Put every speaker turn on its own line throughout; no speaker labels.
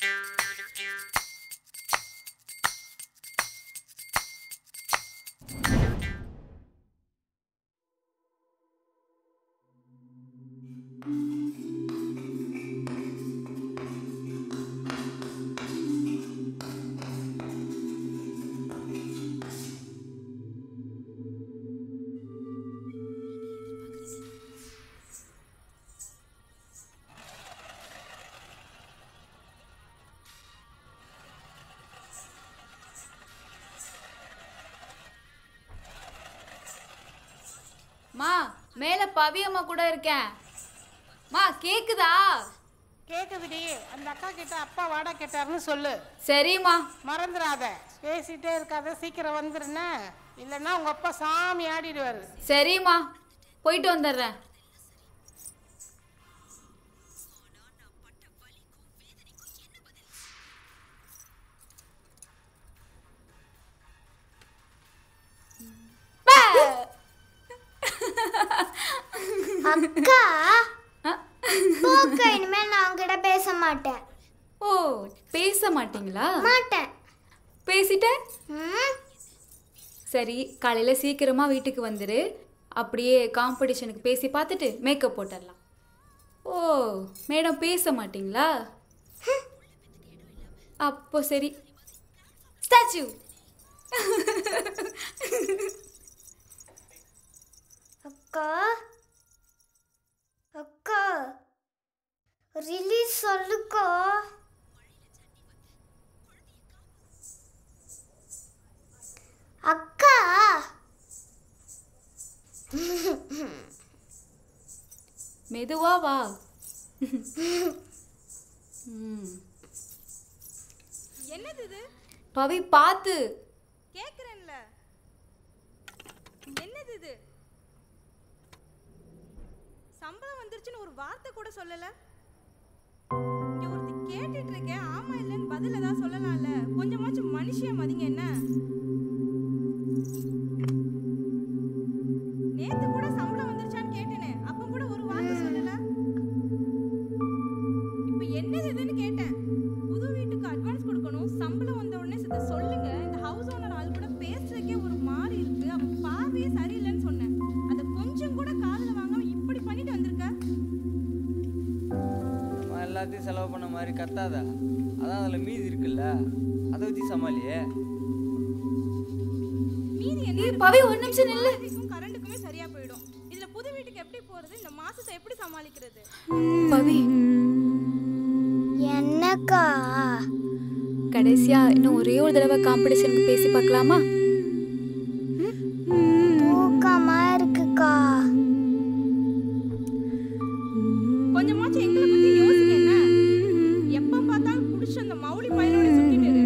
மா மேல பவியம்மா கூட இருக்கேன் மா கேக்குதா
கேக்குதுடி அந்த அக்கா கிட்ட அப்பா வாடகை கேட்டாருன்னு சொல்லு
சரிம்மா
மறந்துடாத பேசிட்டே இருக்காத சீக்கிரம் வந்துருன்னு இல்லைன்னா உங்க அப்பா சாமி ஆடிடுவாரு
சரிம்மா போயிட்டு வந்துடுறேன்
அக்கா போக்க இனிமேல் நான் உங்ககிட்ட பேச மாட்டேன்
ஓ பேச மாட்டீங்களா
மாட்டேன்
பேசிட்டேன்
ம்,
சரி காலையில் சீக்கிரமாக வீட்டுக்கு வந்துரு அப்படியே காம்படிஷனுக்கு பேசி பார்த்துட்டு மேக்கப் போட்டுடலாம் ஓ மேடம் பேச மாட்டீங்களா அப்போ சரி ஸ்டாச்சு
அக்கா அக்கா ரிலீஸ் சொல்லுக்கா அக்கா
மெதுவா வா ம்.
என்னது இது
பவி பார்த்து
கேக்குறேன்ல என்னது இது சம்பளம் வந்துருச்சுன்னு ஒரு வார்த்தை கூட சொல்லல இங்க ஒருத்தி கேட்டுட்டு இருக்கேன் ஆமா இல்லைன்னு பதில் ஏதாவது சொல்லலாம்ல கொஞ்சமாச்சும் மனுஷிய மதிங்க என்ன நேத்து கூட சம்பளம் வந்துருச்சான்னு கேட்டேனே அப்ப கூட ஒரு வார்த்தை சொல்லல இப்ப என்னது இதுன்னு கேட்டேன் புது வீட்டுக்கு அட்வான்ஸ் கொடுக்கணும் சம்பளம் வந்த உடனே சித்த சொல்லுங்க இந்த ஹவுஸ் ஓனர் ஆள் கூட பேசுறதுக்கே ஒரு மாதிரி இருக்கு அவன் பார்வையே சரியில்லைன்னு சொன்னேன் அதை கொஞ்சம் கூட காதுல வாங்காம இப்படி பண்ணிட்டு வந்திருக்க
நம்ம எல்லாத்தையும் செலவு பண்ண மாதிரி கத்தாத அதான் அதில் மீதி இருக்குல்ல அதை வச்சு சமாளியே
மீதி என்ன
ஏய்,
இருக்கு?
பவி, ஒரு நிமிஷம் நில்லு.
வாடகைக்கும் கரண்ட்டுக்குமே சரியா போயிடும் இதுல புது வீட்டுக்கு எப்படி போறது இந்த மாசத்தை எப்படி சமாளிக்கிறது
பவி
என்னக்கா
கடைசியா இன்னும் ஒரே ஒரு தடவை காம்படிஷனுக்கு பேசி பார்க்கலாமா
தூக்கமா இருக்குக்கா
கொஞ்சமாச்சும் எங்களை பத்தி யோசிங்க என்ன எப்ப பார்த்தாலும் குடிச்சு அந்த மௌலி பையனோட சுத்திட்டு இரு.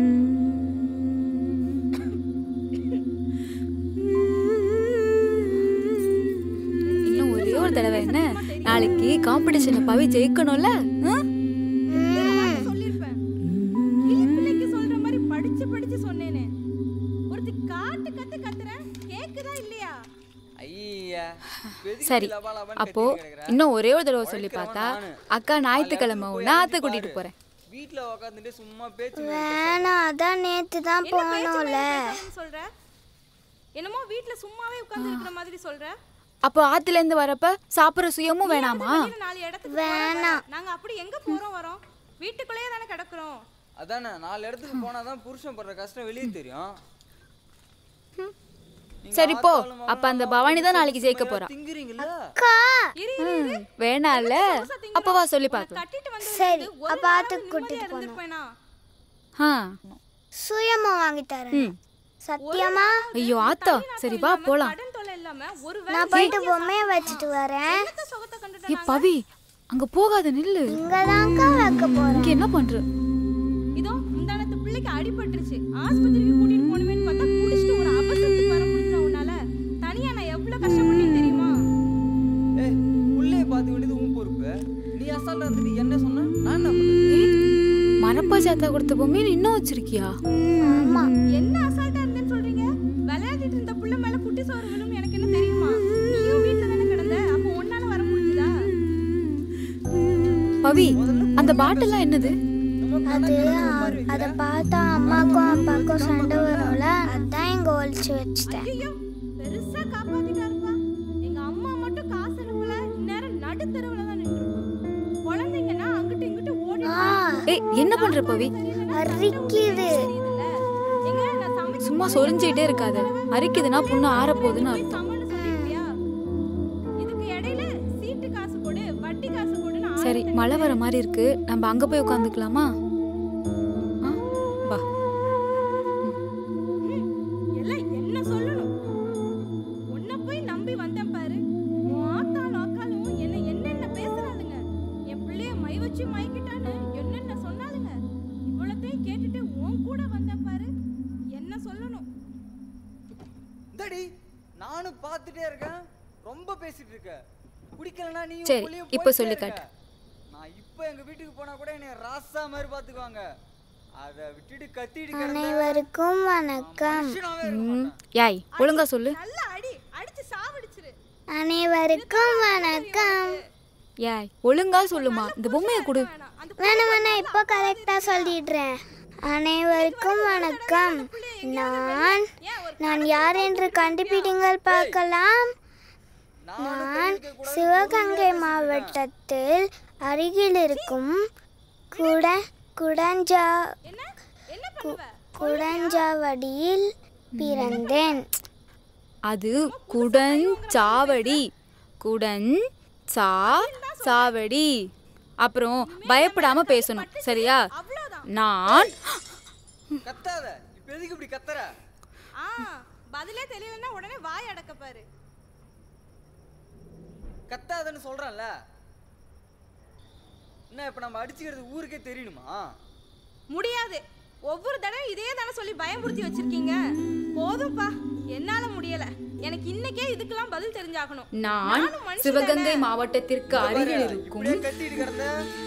இன்னும் ஒரே ஒரு தடவை என்ன நாளைக்கு காம்படிஷன்ல பவி ஜெயிக்கணும்ல ஆ?
எத்தனை வாட்டி சொல்லிருப்பேன் கிளி பிள்ளைக்கு சொல்ற மாதிரி படிச்சு படிச்சு சொன்னேனே ஒருத்தி காட்டு கத்து கத்துறேன் கேக்குதா இல்லையா
ஐயா
சரி அப்போ இன்னும் ஒரே ஒரு தடவை சொல்லி பார்த்தா அக்கா ஞாயிற்றுக்கிழமை ஒன்று ஆத்த கூட்டிட்டு போறேன்
வீட்டில் உக்காந்துட்டு சும்மா பேச்சு
வேணாம் அதான் நேத்து தான்
என்ன பேச்சு
போனோம்ல
மேல பேசாம சொல்ற என்னமோ வீட்ல சும்மாவே உட்கார்ந்து இருக்கிற மாதிரி சொல்ற
அப்போ ஆத்துல இருந்து வரப்ப சாப்பிட்ற சுயமும் வேணாமா
வெளியில நாலு இடத்துக்கு வேணாம் நாங்க அப்படி எங்க போறோம் வரோம் வீட்டுக்குள்ளேயே தானே கிடக்குறோம்
அதானே நாலு இடத்துக்கு போனால் தான் புருஷன் படுற கஷ்டம் வெளியே தெரியும் நீங்க
சரி போ
ஆத்தாளும்
அப்ப அந்த பவானி தான் நாளைக்கு ஜெயிக்க போறா
திங்குறீங்களா
அக்கா
இரு இரு இரு
வேணாம்ல அப்ப வா சொல்லி பார்க்கலாம்
கட்டிட்டு வந்து
சரி,
ஒரு
அப்ப
நாள்
ஆத்துக்கு
நிம்மதியா
கூட்டிட்டு போணும்.
இருந்திருப்பேனா
ஆ
சுயமா வாங்கி தரேன் சத்தியமா
ஐயோ ஆத்தா சரி வா போலாம்
கடன் தொல்லை இல்லாம ஒரு
நான் போயிட்டு பொம்மையை வச்சுட்டு வரேன்
வேலை சுகத்தை கண்டுட்டு
ஏ பவி அங்க போகாத நில்லு
இங்கதான்க்கா வைக்க போறேன்
இங்க என்ன பண்ற
இதோ முந்தானத்து பிள்ளைக்கு அடிபட்டுருச்சு ஆஸ்பத்திரிக்கு கூட்டிட்டு போகணுமேன்னு பார்த்தா குடிச்சிட்டு ஒரு அவசரத்துக்கு வர முடியல உன்னால தனியா நான் எவ்வளவு கஷ்டப்பட்டேன்னு தெரியுமா
ஏய் உள்ளே பார்த்து வேண்டியது உன் பொறுப்பு நீ அசால்ட்டா இருந்துட்டு என்ன சொன்ன நான் என்ன பண்ணுறது
மரப்பா சாத்தா கொடுத்த பொம்மையை நீ இன்னும் வச்சிருக்கியா
ஆமா
என்ன அசால்ட்டா இருந்தேன்னு சொல்றீங்க விளையாடிட்டு இருந்த புள்ள மேல குட்டி சோறு விழும் எனக்கு என்ன தெரியுமா நீயும் வீட்டுல தானே கிடந்த அப்போ ஒன்னால வர முடியுதா
பவி அந்த பாட்டில்லாம் என்னது
நம்ம
அது அதை பார்த்தா அம்மாக்கும் அப்பாவுக்கும் சண்டை வரும்ல அதான் இங்க ஒழிச்சு வச்சுட்டேன்
ஐயோ பெருசா காப்பாத்திட்டாருப்பா எங்க அம்மா மட்டும் காசு அனுப்பல இந்நேரம் நடுத்தெருவுல தான் நின்று குழந்தைங்கன்னா அங்கிட்டு இங்கிட்டு ஓடி
ஆ
ஏய் என்ன பண்ற பவி
அரிக்குது
எங்க நான் சமைச்சு
சும்மா சொரிஞ்சுக்கிட்டே இருக்காத அரிக்குதுன்னா புண்ணு ஆற போகுதுன்னு
போய்
அர்த்தம்
சமாளம் சொல்லிருப்பியா இதுக்கு இடையில சீட்டு காசு கொடு வட்டி காசு கொடுன்னு
சரி மழை வர மாதிரி இருக்கு நம்ம அங்க போய் உட்காந்துக்கலாமா ஆ வா
எல்லாம் என்ன சொல்லணும் உன்னை போய் நம்பி வந்தேன் பாரு உன் ஆத்தாலும் அக்காலும் என்ன என்னென்ன பேசுறாளுங்க என் பிள்ளைய மை வச்சு மயக்கிட்டான்னு என்னென்ன சொன்னாலுங்க இவ்வளத்தையும் கேட்டுட்டு உன் கூட வந்தேன் பாரு என்ன சொல்லணும்
இந்தாடி நானும் பார்த்துட்டே இருக்கேன் ரொம்ப பேசிட்டு இருக்க குடிக்கலனா நீ
சரி, இப்ப சொல்லு காட்டு.
நான் இப்போ எங்க வீட்டுக்கு போனா கூட என்னை ராசா மாதிரி பாத்துக்குவாங்க அதை விட்டுட்டு கத்திட்டு கிடந்தா
அனைவருக்கும் வணக்கம்
மனுஷனாவே இருக்க
ம்
மாட்டேன்.
யாய் ஒழுங்கா சொல்லு
நல்லா அடி அடிச்சு சாவடிச்சிரு
அனைவருக்கும் வணக்கம்
யாய் ஒழுங்கா சொல்லுமா இந்த பொம்மையை கொடு
வேணாம் அந்த
வேணாம் வேணாம் இப்போ கரெக்டாக சொல்லிடுறேன் அனைவருக்கும் வணக்கம் நான் நான் யார் என்று கண்டுபிடிங்கள் பார்க்கலாம் நான் சிவகங்கை மாவட்டத்தில் அருகில் இருக்கும் குட குடஞ்சா
என்ன என்ன பண்ணுவ
குடஞ்சாவடியில் பிறந்தேன்
அது குடன் சாவடி குடன் சா சாவடி அப்புறம் பயப்படாம பேசணும் சரியா
அவ்வளவுதான்
நான்
கத்தாத இப்ப எதுக்கு இப்படி கத்துற
ஆ பதிலே தெரியலன்னா உடனே வாய் அடக்க பாரு
கத்தாதன்னு சொல்றேன்ல என்ன இப்ப நம்ம அடிச்சுக்கிறது ஊருக்கே தெரியணுமா
முடியாது ஒவ்வொரு தடவை இதே தானே சொல்லி பயமுறுத்தி வச்சிருக்கீங்க போதும்பா என்னால முடியல எனக்கு இன்னைக்கே இதுக்கெல்லாம் பதில் தெரிஞ்சாகணும்
நான்
நானும் மனுஷி
சிவகங்கை மாவட்டத்திற்கு அருகில்
பாரு,
இருக்கும்
இப்படியே கத்திட்டு கிடந்த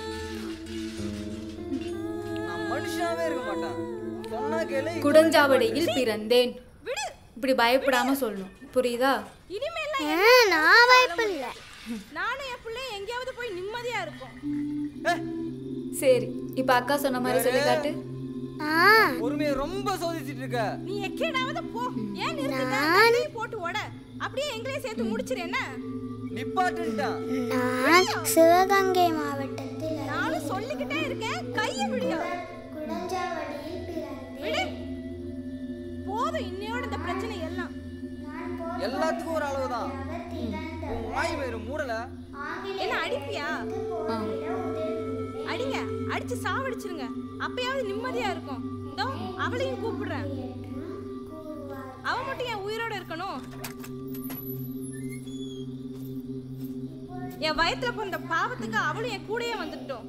நான் மனுஷனாவே இருக்க மாட்டேன் சொன்னா கேளு
குடஞ்சாவடியில் பிறந்தேன் இப்படி பயப்படாம சொல்லணும் புரியுதா
இனிமேல்
ஆ, நான் வாய்ப்பில்ல
நானும் என் பிள்ளை எங்கேயாவது போய் நிம்மதியா இருப்போம்
சரி இப்ப அக்கா சொன்ன மாதிரி சொல்லி காட்டு
ஆ
பொறுமையை ரொம்ப சோதிச்சிட்டு இருக்க
நீ எக்கேடாவது போ ஏன் நிறுத்துட்ட போட்டு ஓட அப்படியே எங்களையும் சேர்த்து முடிச்சிரு என்ன
நிப்பாட்டுன்ட்டான்
நான் சிவகங்கை மாவட்டத்தில்
நானும் சொல்லிக்கிட்டே இருக்கேன் கைய விடியா
குடஞ்சாவடியில் பிறந்தேன்
விடு போதும் இன்னையோட இந்த பிரச்சனை எல்லாம்
எல்லாத்துக்கும் ஒரு அளவுதான் உன் வாய் வேறு மூடல
என்ன அடிப்பியா
ஆ.
அடிங்க அடிச்சு சாவடிச்சிருங்க அப்பயாவது நிம்மதியா இருக்கும் இதோ அவளையும் கூப்பிடுறேன் அவ மட்டும் என் உயிரோட இருக்கணும் என் வயித்துல பிறந்த பாவத்துக்கு அவளும் என் கூடயே வந்துட்டோம்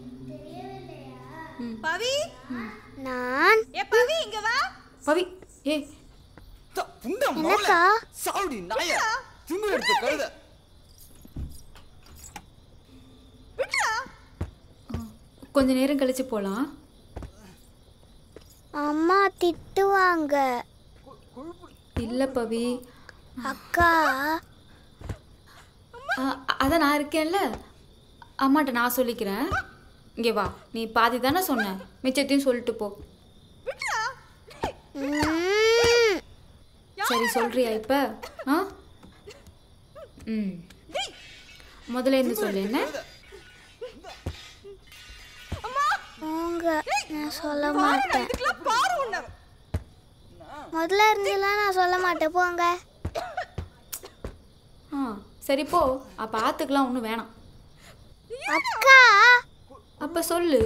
பவி
நான்
ஏ பவி இங்க வா
பவி ஏ
த, புண்ட மவள
என்னக்கா
சாவுடி நாய திமிரு எடுத்து கழுத
விட்றா
கொஞ்ச நேரம் கழிச்சு போலாம்
அம்மா திட்டுவாங்க
இல்ல பவி
அக்கா
ஆ, அதான் நான் இருக்கேன்ல அம்மாட்ட நான் சொல்லிக்கிறேன் இங்கே வா நீ பாதி தானே சொன்ன மிச்சத்தையும் சொல்லிட்டு போ
விட்றா
ம்,
சரி சொல்றியா இப்ப ஆ ம் முதல்ல இருந்து சொல்லு என்ன
போங்க நான் சொல்ல மாட்டேன்
இதுக்கெல்லாம் பாரு உன்னை
முதல்ல இருந்துலாம் நான் சொல்ல மாட்டேன் போங்க
ஆ சரி போ அப்ப ஆத்துக்கெல்லாம் ஒன்றும் வேணாம்
அக்கா
அப்ப சொல்லு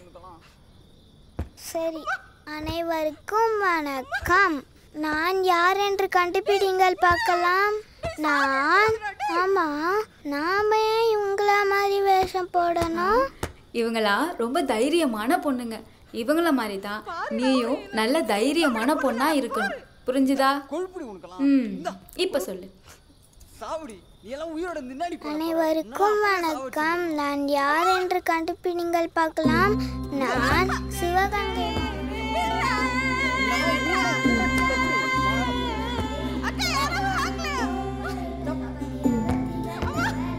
சரி அனைவருக்கும் வணக்கம் நான் யார் என்று கண்டுபிடிங்கள் பார்க்கலாம் நான் ஆமா நாம ஏன் இவங்கள மாதிரி வேஷம் போடணும்
இவங்களாம் ரொம்ப தைரியமான பொண்ணுங்க இவங்கள மாதிரி தான் நீயும் நல்ல தைரியமான பொண்ணா இருக்கணும் புரிஞ்சுதா
கொழுப்புடி உனக்கெல்லாம்
ம் இப்ப சொல்லு
சாவுடி நீ எல்லாம் உயிரோட நின்னாடி போன
அனைவருக்கும் வணக்கம் நான் யார் என்று கண்டுபிடிங்கள் பார்க்கலாம் நான் சிவகங்கை
அக்கா யாரும் வாங்கல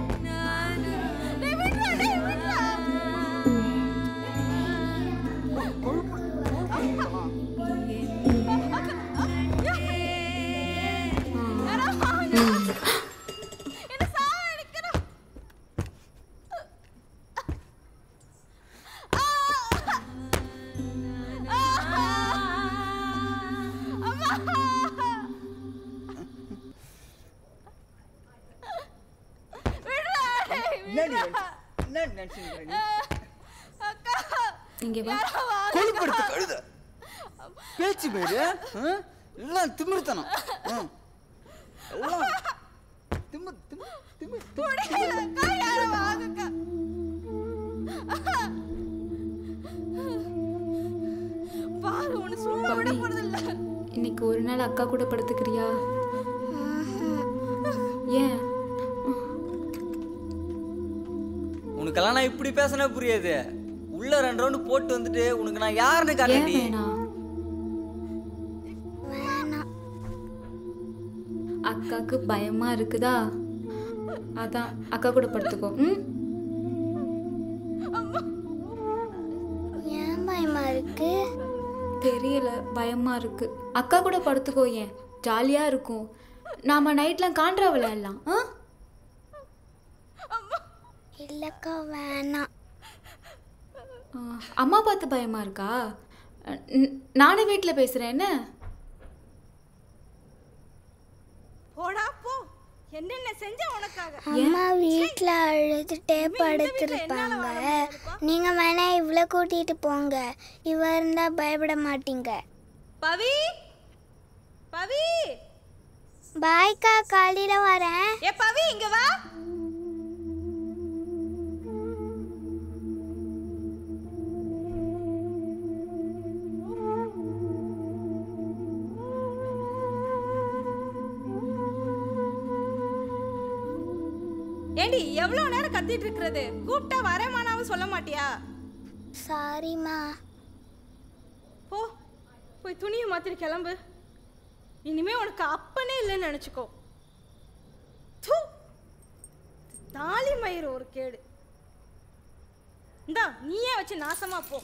டேய் விட்றா டேய் விட்றா
நினைச்சுக்கிறேன் நீ
இங்கே வா
கொழுப்படுத்து கழுத பேச்சு பேரு ஆ? எல்லாம் திமிர்த்தனம் ஆ. எல்லாம் திமிர் திமிர் திமிர் திமிர்
பாரு உன்னை சும்மா விட
பவி
போறது இல்ல
இன்னைக்கு ஒரு நாள் அக்கா கூட படுத்துக்கிறியா ஏன்
உனக்கெல்லாம் நான் இப்படி பேசினா புரியாது உள்ள ரெண்டு ரவுண்டு போட்டு வந்துட்டு உனக்கு நான் யாருன்னு
ஏன்
காட்டி
வேணாம்
வேணாம்
அக்காக்கு பயமா இருக்குதா அதான் அக்கா கூட படுத்துக்கோ ம்
ஏன் பயமா இருக்கு
தெரியல பயமா இருக்கு அக்கா கூட படுத்துக்கோ ஏன் ஜாலியா இருக்கும் நாம நைட்லாம் காண்ட்ரா விளையாடலாம் ஆ
இல்லக்கா வேணாம்
ஆ, அம்மா பார்த்து பயமா இருக்கா ந- நானே வீட்டில் பேசுறேன் என்ன
போடா போ என்னென்ன செஞ்ச உனக்காக
அம்மா வீட்ல அழுதுட்டே படுத்திருப்பாங்க நீங்க வேணா இவ்வளோ கூட்டிட்டு போங்க இவ இருந்தா பயப்பட மாட்டீங்க
பவி பவி
பாய்க்கா காலையில வரேன்
ஏ பவி இங்க வா ஏண்டி எவ்வளவு நேரம் கத்திட்டு இருக்கிறது கூப்பிட்டா வரேமானாவும் சொல்ல மாட்டியா
சாரிம்மா
போ போய் துணியை மாத்திட்டு கிளம்பு இனிமே உனக்கு அப்பனே இல்லைன்னு நினச்சிக்கோ தூ தாலி மயிறு ஒரு கேடு இந்தா நீயே வச்சு நாசமா போ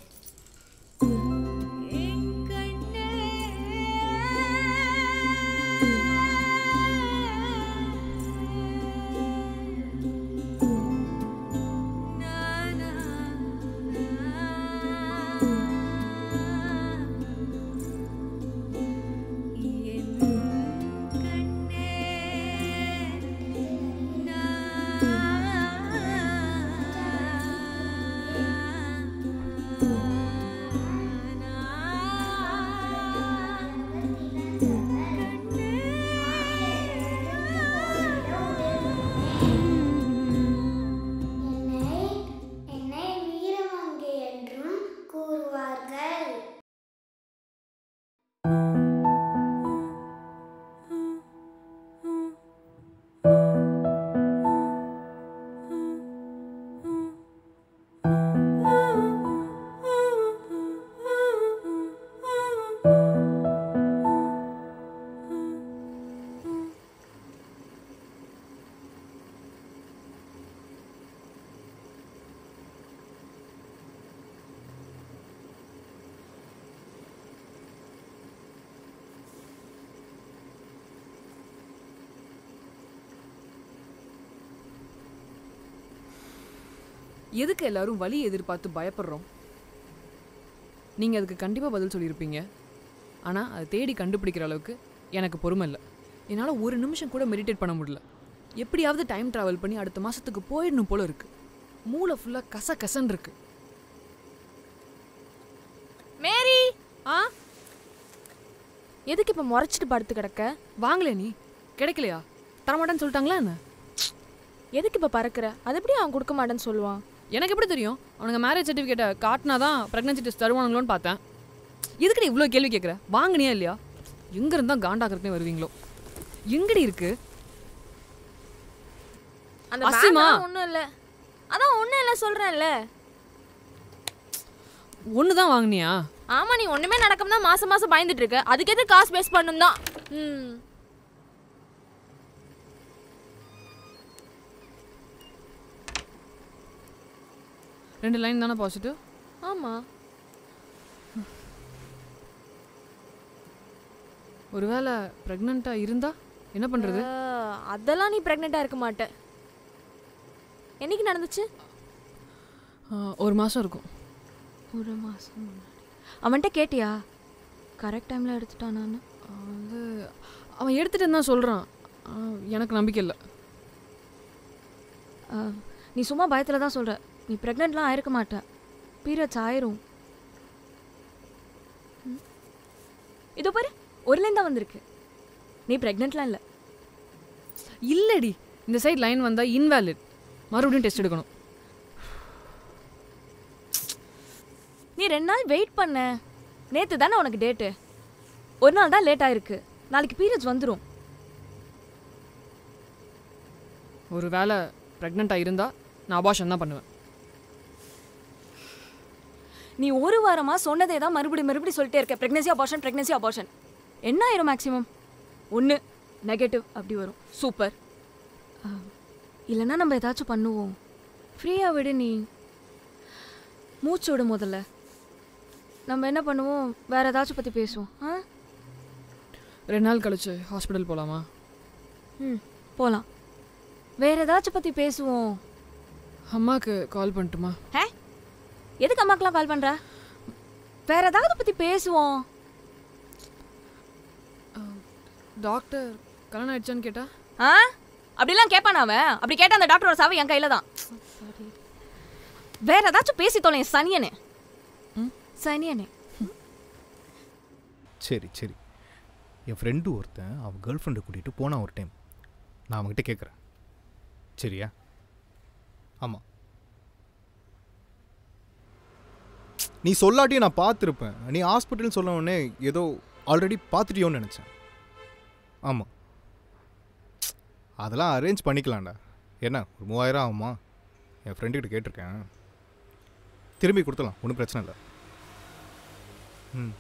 என்னை என்னை வீரமங்கை என்றும் கூறுவார்கள்
எதுக்கு எல்லாரும் வலி எதிர்பார்த்து பயப்படுறோம் நீங்கள் அதுக்கு கண்டிப்பாக பதில் சொல்லியிருப்பீங்க ஆனால் அதை தேடி கண்டுபிடிக்கிற அளவுக்கு எனக்கு பொறுமை இல்லை என்னால் ஒரு நிமிஷம் கூட மெடிடேட் பண்ண முடியல எப்படியாவது டைம் ட்ராவல் பண்ணி அடுத்த மாதத்துக்கு போயிடணும் போல இருக்கு மூளை ஃபுல்லாக கச கசன்னு இருக்கு
மேரி
ஆ
எதுக்கு இப்போ முறைச்சிட்டு படுத்து கிடக்க
வாங்களே நீ கிடைக்கலையா தரமாட்டேன்னு சொல்லிட்டாங்களா என்ன
எதுக்கு இப்போ பறக்கிற அது எப்படி அவன் கொடுக்க மாட்டேன்னு சொல்லுவான்
எனக்கு எப்படி தெரியும் அவனுங்க மேரேஜ் சர்டிஃபிகேட்டை காட்டினா தான் ப்ரெக்னன்சி டெஸ்ட் தருவானுங்களோன்னு பார்த்தேன் எதுக்கு நீ இவ்வளோ கேள்வி கேட்குற வாங்கினியா இல்லையா எங்கே இருந்தால் காண்டாக்கிறதுனே வருவீங்களோ எங்கடி இருக்கு
அந்த
அசிமா.
ஒன்றும் இல்லை அதான் ஒன்றும் இல்லை சொல்கிறேன்ல
ஒன்று தான் வாங்கினியா
ஆமா நீ ஒன்றுமே நடக்காம தான் மாசம் மாசம் பயந்துட்டு இருக்க அதுக்கு எது காசு பேஸ் பண்ணும் தான் ம்
ரெண்டு லைன் தானே பாசிட்டிவ்
ஆமா
ஒருவேளை ப்ரெக்னெண்ட்டாக இருந்தா என்ன பண்ணுறது
அஹ், அதெல்லாம் நீ ப்ரெக்னெண்ட்டாக இருக்க மாட்ட என்னைக்கு நடந்துச்சு
ஒரு மாதம் இருக்கும்
ஒரு மாதம் முன்னாடி அவன்கிட்ட கேட்டியா கரெக்ட் டைமில் எடுத்துட்டானான்னு
அது அவன் எடுத்துகிட்டு தான் சொல்கிறான் எனக்கு நம்பிக்கை இல்லை
அஹ், நீ சும்மா பயத்தில் தான் சொல்கிற நீ ப்ரெக்னென்ட்லாம் ஆயிருக்க மாட்ட பீரியட்ஸ் ஆயிரும் ம். இதோ பாரு ஒரு லைன் தான் வந்திருக்கு நீ ப்ரெக்னென்ட்லாம் இல்லை
இல்லடி இந்த சைடு லைன் வந்தா இன்வேலிட் மறுபடியும் டெஸ்ட் எடுக்கணும்
நீ ரெண்டு நாள் வெயிட் பண்ண நேற்று தானே உனக்கு டேட்டு ஒரு நாள் தான் லேட் ஆயிருக்கு நாளைக்கு பீரியட்ஸ் வந்துடும்
ஒரு வேளை ப்ரெக்னெண்ட்டாக இருந்தா நான் அபாஷன் தான் பண்ணுவேன்
நீ ஒரு வாரமா சொன்னதே தான் மறுபடியும் மறுபடியும் சொல்லிட்டே இருக்க ப்ரெக்னன்சி அபார்ஷன் ப்ரெக்னன்சி அபார்ஷன் என்ன ஆயிரும் மேக்ஸிமம் ஒன்று நெகட்டிவ் அப்படி வரும் சூப்பர் இல்லைன்னா நம்ம ஏதாச்சும் பண்ணுவோம் ஃப்ரீயாக விடு நீ மூச்சு விடு முதல்ல நம்ம என்ன பண்ணுவோம் வேற ஏதாச்சும் பற்றி பேசுவோம் ஆ
ரெண்டு நாள் கழிச்சு ஹாஸ்பிட்டல் போகலாமா
ம் போகலாம் வேற ஏதாச்சும் பற்றி பேசுவோம்
அம்மாவுக்கு கால் பண்ணட்டுமா
ஹே எதுக்கு அம்மாக்கெல்லாம் கால் பண்ற வேற ஏதாவது பற்றி பேசுவோம்
டாக்டர் கல்யாணம் ஆயிடுச்சான்னு கேட்டா
ஆ அப்படிலாம் கேட்பான் அவன் அப்படி கேட்டா அந்த டாக்டரோட சாவு என் கையில தான் வேற ஏதாச்சும் பேசி தொலை சனியனே சனியனே
சரி சரி என் ஃப்ரெண்டு ஒருத்தன் அவன் கேர்ள் ஃப்ரெண்டை கூட்டிகிட்டு போனான் ஒரு டைம் நான் அவன்கிட்ட கேட்குறேன் சரியா ஆமாம் நீ சொல்லாட்டியும் நான் பார்த்துருப்பேன் நீ ஹாஸ்பிட்டல்னு சொன்ன உடனே ஏதோ ஆல்ரெடி பார்த்துட்டியோன்னு நினச்சேன் ஆமாம் அதெல்லாம் அரேஞ்ச் பண்ணிக்கலாம்டா என்ன ஒரு மூவாயிரம் ஆகுமா என் ஃப்ரெண்டுக்கிட்ட கேட்டிருக்கேன் திரும்பி கொடுத்துடலாம் ஒன்றும் பிரச்சனை இல்லை ம்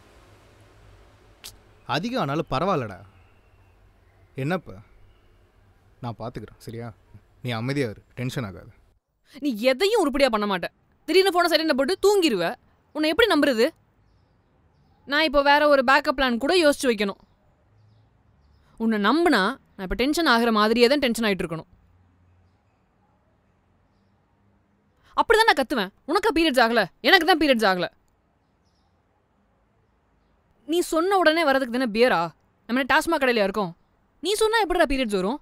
அதிகம் ஆனாலும் பரவாயில்லடா என்னப்ப நான் பார்த்துக்கிறேன் சரியா நீ அமைதியாக இரு டென்ஷன் ஆகாது
நீ எதையும் உருப்படியாக பண்ண மாட்டேன் திடீர்னு ஃபோனை சைலண்டில் போட்டு தூங்கிடுவ உன்னை எப்படி நம்புறது நான் இப்போ வேற ஒரு பேக்கப் பிளான் கூட யோசிச்சு வைக்கணும் உன்னை நம்பினா நான் இப்போ டென்ஷன் ஆகிற மாதிரியே தான் டென்ஷன் ஆகிட்டு இருக்கணும் அப்படி தான் நான் கத்துவேன் உனக்கா பீரியட்ஸ் ஆகல எனக்கு தான் பீரியட்ஸ் ஆகல நீ சொன்ன உடனே வரதுக்கு தானே பியரா நம்ம என்ன டாஸ்மாக் கடையில இருக்கோம் நீ சொன்னா எப்படிடா பீரியட்ஸ் வரும்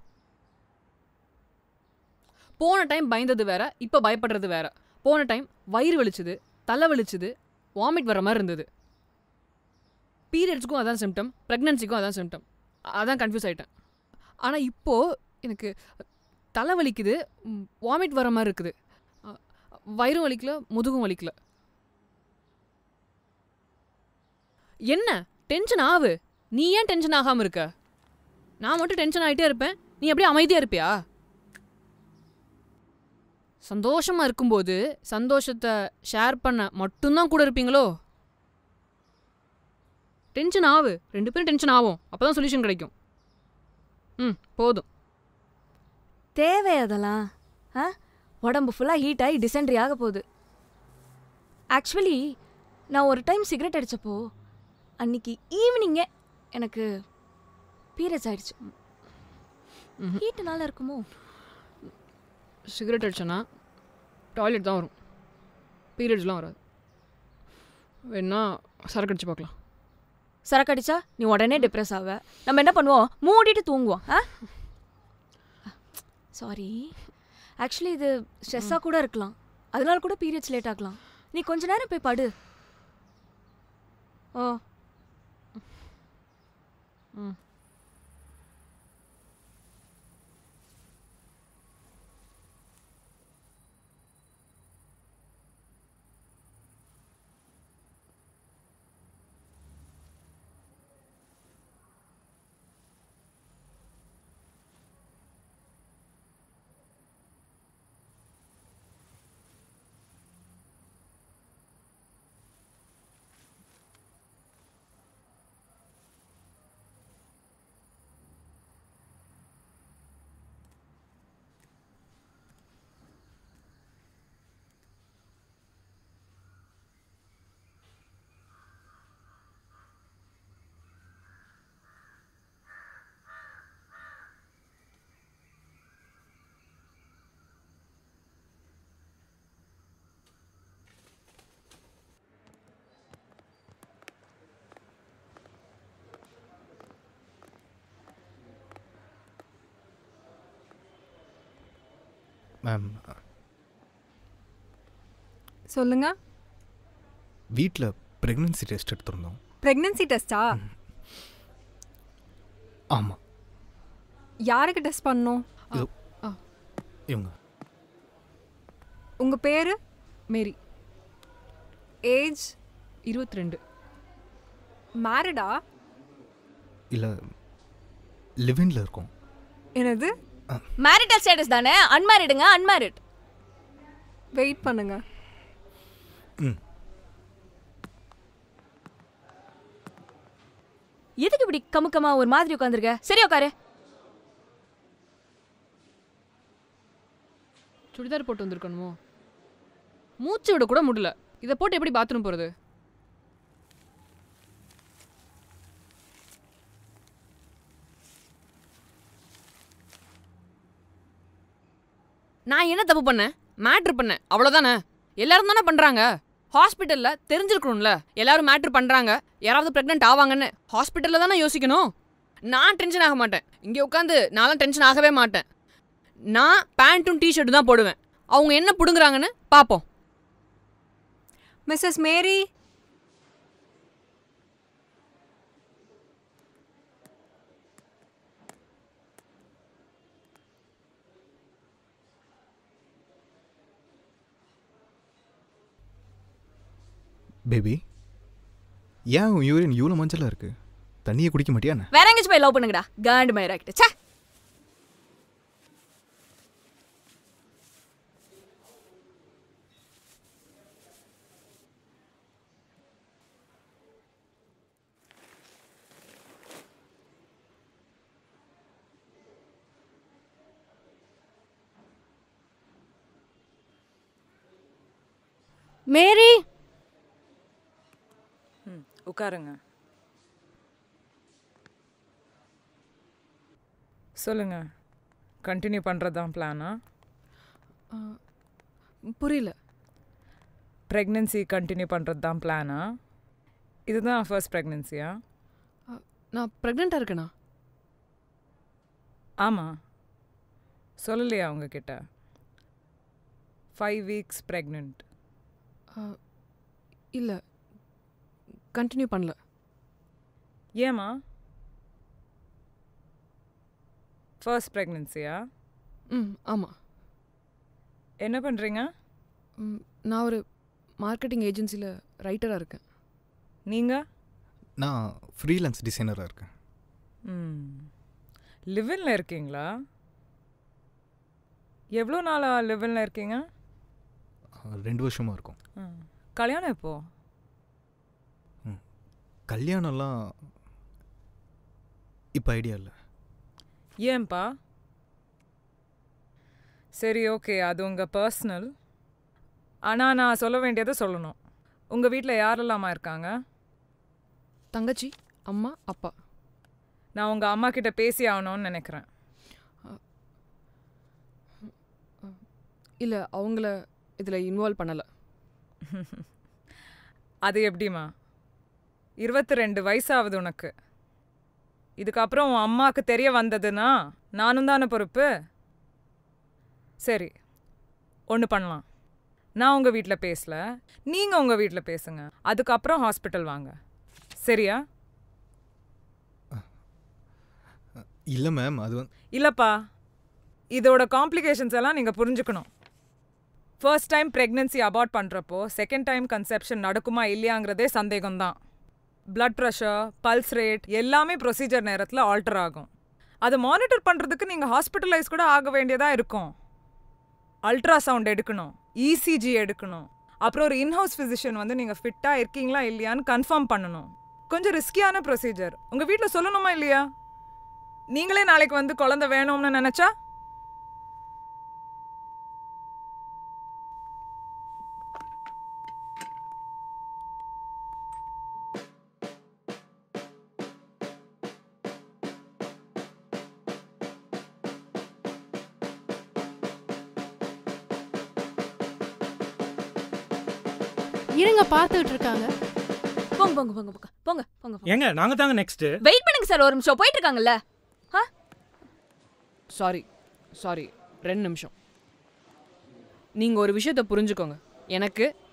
போன டைம் பயந்தது வேற இப்போ பயப்படுறது வேற போன டைம் வயிறு வலிச்சுது தலை வலிச்சுது வாமிட் வர மாதிரி இருந்தது பீரியட்ஸ்க்கும் அதான் சிம்டம் ப்ரெக்னன்சிக்கும் அதான் சிம்டம் அதான் கன்ஃபியூஸ் ஆயிட்டேன் ஆனால் இப்போது எனக்கு தலை வலிக்குது வாமிட் வர மாதிரி இருக்குது அ- வயிறும் வலிக்கல முதுகும் வலிக்கல என்ன டென்ஷன் ஆகு நீ ஏன் டென்ஷன் ஆகாமல் இருக்க நான் மட்டும் டென்ஷன் ஆகிட்டே இருப்பேன் நீ அப்படியே அமைதியாக இருப்பியா சந்தோஷமா இருக்கும்போது சந்தோஷத்தை ஷேர் பண்ண மட்டும்தான் கூட இருப்பீங்களோ டென்ஷன் ஆகு ரெண்டு பேரும் டென்ஷன் ஆகும் அப்பதான் சொல்யூஷன் கிடைக்கும் ம் போதும்
தேவை அதெல்லாம் ஆ உடம்பு ஃபுல்லாக ஹீட் ஆகி டிசென்ட்ரி ஆக போகுது ஆக்சுவலி நான் ஒரு டைம் சிகரெட் அடித்தப்போ அன்னைக்கு ஈவினிங்கே எனக்கு பீரியட்ஸ் ஆயிடுச்சு ஹீட்டுனால இருக்குமோ
சிகரெட் அடிச்சேன்னா டாய்லெட் தான் வரும் பீரியட்ஸ்லாம் வராது வேணா சரக்கு அடிச்சு பார்க்கலாம்
சரக்கு அடிச்சா நீ உடனே டிப்ரெஸ் ஆவ நம்ம என்ன பண்ணுவோம் மூடிட்டு தூங்குவோம் ஆ சாரி ஆக்சுவலி இது ஸ்ட்ரெஸ்ஸாக கூட இருக்கலாம் அதனால கூட பீரியட்ஸ் லேட் ஆகலாம் நீ கொஞ்ச நேரம் போய் படு ஓ
மேம்
சொல்லுங்க
வீட்டில் ப்ரெக்னன்சி டெஸ்ட் எடுத்திருந்தோம்
ப்ரெக்னன்சி டெஸ்டா
ஆமாம்
யாருக்கு டெஸ்ட் பண்ணணும்
இது இவங்க
உங்கள் பேர்
மேரி
ஏஜ்
இருபத்தி ரெண்டு
மேரிடா
இல்லை லிவின்ல இருக்கோம்
என்னது
மேரிட்டல் ஸ்டேட்டஸ் தானே அன்மேரிடுங்க அன்மேரிட்
வெயிட் பண்ணுங்க
ம்
எதுக்கு இப்படி கமுக்கமா ஒரு மாதிரி உட்காந்துருக்க சரி உட்காரு
சுடிதார் போட்டு வந்திருக்கணுமோ மூச்சு விட கூட முடியல இதை போட்டு எப்படி பாத்ரூம் போகிறது நான் என்ன தப்பு பண்ணேன் மேட்ரு பண்ணேன் அவ்வளோதானே எல்லாரும் தானே பண்ணுறாங்க ஹாஸ்பிட்டலில் தெரிஞ்சிருக்கணும்ல எல்லாரும் மேட்ரு பண்ணுறாங்க யாராவது ப்ரெக்னென்ட் ஆவாங்கன்னு ஹாஸ்பிட்டலில் தானே யோசிக்கணும் நான் டென்ஷன் ஆக மாட்டேன் இங்கே உட்காந்து நான்லாம் டென்ஷன் ஆகவே மாட்டேன் நான் பேண்ட்டும் டிஷர்ட்டும் தான் போடுவேன் அவங்க என்ன பிடுங்குறாங்கன்னு பார்ப்போம்
மிஸ்ஸஸ் மேரி
பேபி ஏன் உன் யூரின் இவ்வளோ மஞ்சளாக இருக்கு தண்ணியை குடிக்க மாட்டியா என்ன?
வேற எங்கேயும் போய் லவ் பண்ணுங்கடா காண்டு மயிராக்கிட்டு சே
மேரி
ம் உட்காருங்க சொல்லுங்க கண்டினியூ பண்ணுறது தான் பிளானா
புரியல
ப்ரெக்னென்சி கண்டினியூ பண்ணுறது தான் பிளானா இதுதான் ஃபர்ஸ்ட் ப்ரெக்னென்சியா
நான் ப்ரெக்னெண்ட்டாக இருக்கேனா
ஆமாம் சொல்லலையா உங்ககிட்ட ஃபைவ் வீக்ஸ் ப்ரெக்னென்ட்
இல்லை கண்டினியூ பண்ணல
ஏம்மா ஃபர்ஸ்ட் ப்ரெக்னென்சியா
ம் ஆமாம்
என்ன பண்ணுறீங்க
நான் ஒரு மார்க்கெட்டிங் ஏஜென்சியில் ரைட்டராக இருக்கேன்
நீங்கள்
நான் ஃப்ரீலான்ஸ் டிசைனராக இருக்கேன்
ம் லிவினில் இருக்கீங்களா எவ்வளோ நாளாக லிவினில் இருக்கீங்க
அஹ், ரெண்டு வருஷமாக இருக்கும்
ம். கல்யாணம் எப்போ
கல்யாணம்லாம் இப்போ ஐடியா இல்லை
ஏன்பா சரி ஓகே அது உங்கள் பர்சனல் ஆனால் நான் சொல்ல வேண்டியதை சொல்லணும் உங்கள் வீட்டில் யாரெல்லாமா இருக்காங்க
தங்கச்சி அம்மா அப்பா
நான் உங்கள் அம்மா கிட்ட பேசி ஆகணும்னு நினைக்கிறேன்
இல்லை அவங்கள இதில் இன்வால்வ் பண்ணலை
அது எப்படிம்மா இருபத்தி ரெண்டு வயசாகுது உனக்கு இதுக்கப்புறம் உன் அம்மாவுக்கு தெரிய வந்ததுன்னா நானும் தானே பொறுப்பு சரி ஒன்று பண்ணலாம் நான் உங்கள் வீட்டில் பேசல நீங்கள் உங்கள் வீட்டில் பேசுங்க அதுக்கப்புறம் ஹாஸ்பிட்டல் வாங்க சரியா
இல்லை மேம் அது வந்து
இல்லைப்பா இதோட காம்ப்ளிகேஷன்ஸ் எல்லாம் நீங்கள் புரிஞ்சுக்கணும் ஃபர்ஸ்ட் டைம் ப்ரெக்னென்சி அபார்ட் பண்ணுறப்போ செகண்ட் டைம் கன்செப்ஷன் நடக்குமா இல்லையாங்கிறதே சந்தேகம்தான் பிளட் ப்ரெஷர் பல்ஸ் ரேட் எல்லாமே ப்ரொசீஜர் நேரத்தில் ஆல்டர் ஆகும் அதை மானிட்டர் பண்ணுறதுக்கு நீங்கள் ஹாஸ்பிட்டலைஸ் கூட ஆக வேண்டியதாக இருக்கும் அல்ட்ராசவுண்ட் எடுக்கணும் இசிஜி எடுக்கணும் அப்புறம் ஒரு இன்ஹவுஸ் ஃபிசிஷியன் வந்து நீங்கள் ஃபிட்டாக இருக்கீங்களா இல்லையான்னு கன்ஃபார்ம் பண்ணணும் கொஞ்சம் ரிஸ்கியான ப்ரொசீஜர் உங்கள் வீட்டில் சொல்லணுமா இல்லையா நீங்களே நாளைக்கு வந்து குழந்தை வேணும்னு நினச்சா
இருங்க பார்த்துக்கிட்டு இருக்காங்க
போங்க போங்க போங்க போங்க போங்க போங்க போங்க
ஏங்க நாங்க தாங்க நெக்ஸ்ட்
வெயிட் பண்ணுங்க சார் ஒரு நிமிஷம் போயிட்டு இருக்காங்கல்ல ஆ
சாரி சாரி ரெண்டு நிமிஷம் நீங்கள் ஒரு விஷயத்த புரிஞ்சுக்கோங்க எனக்கு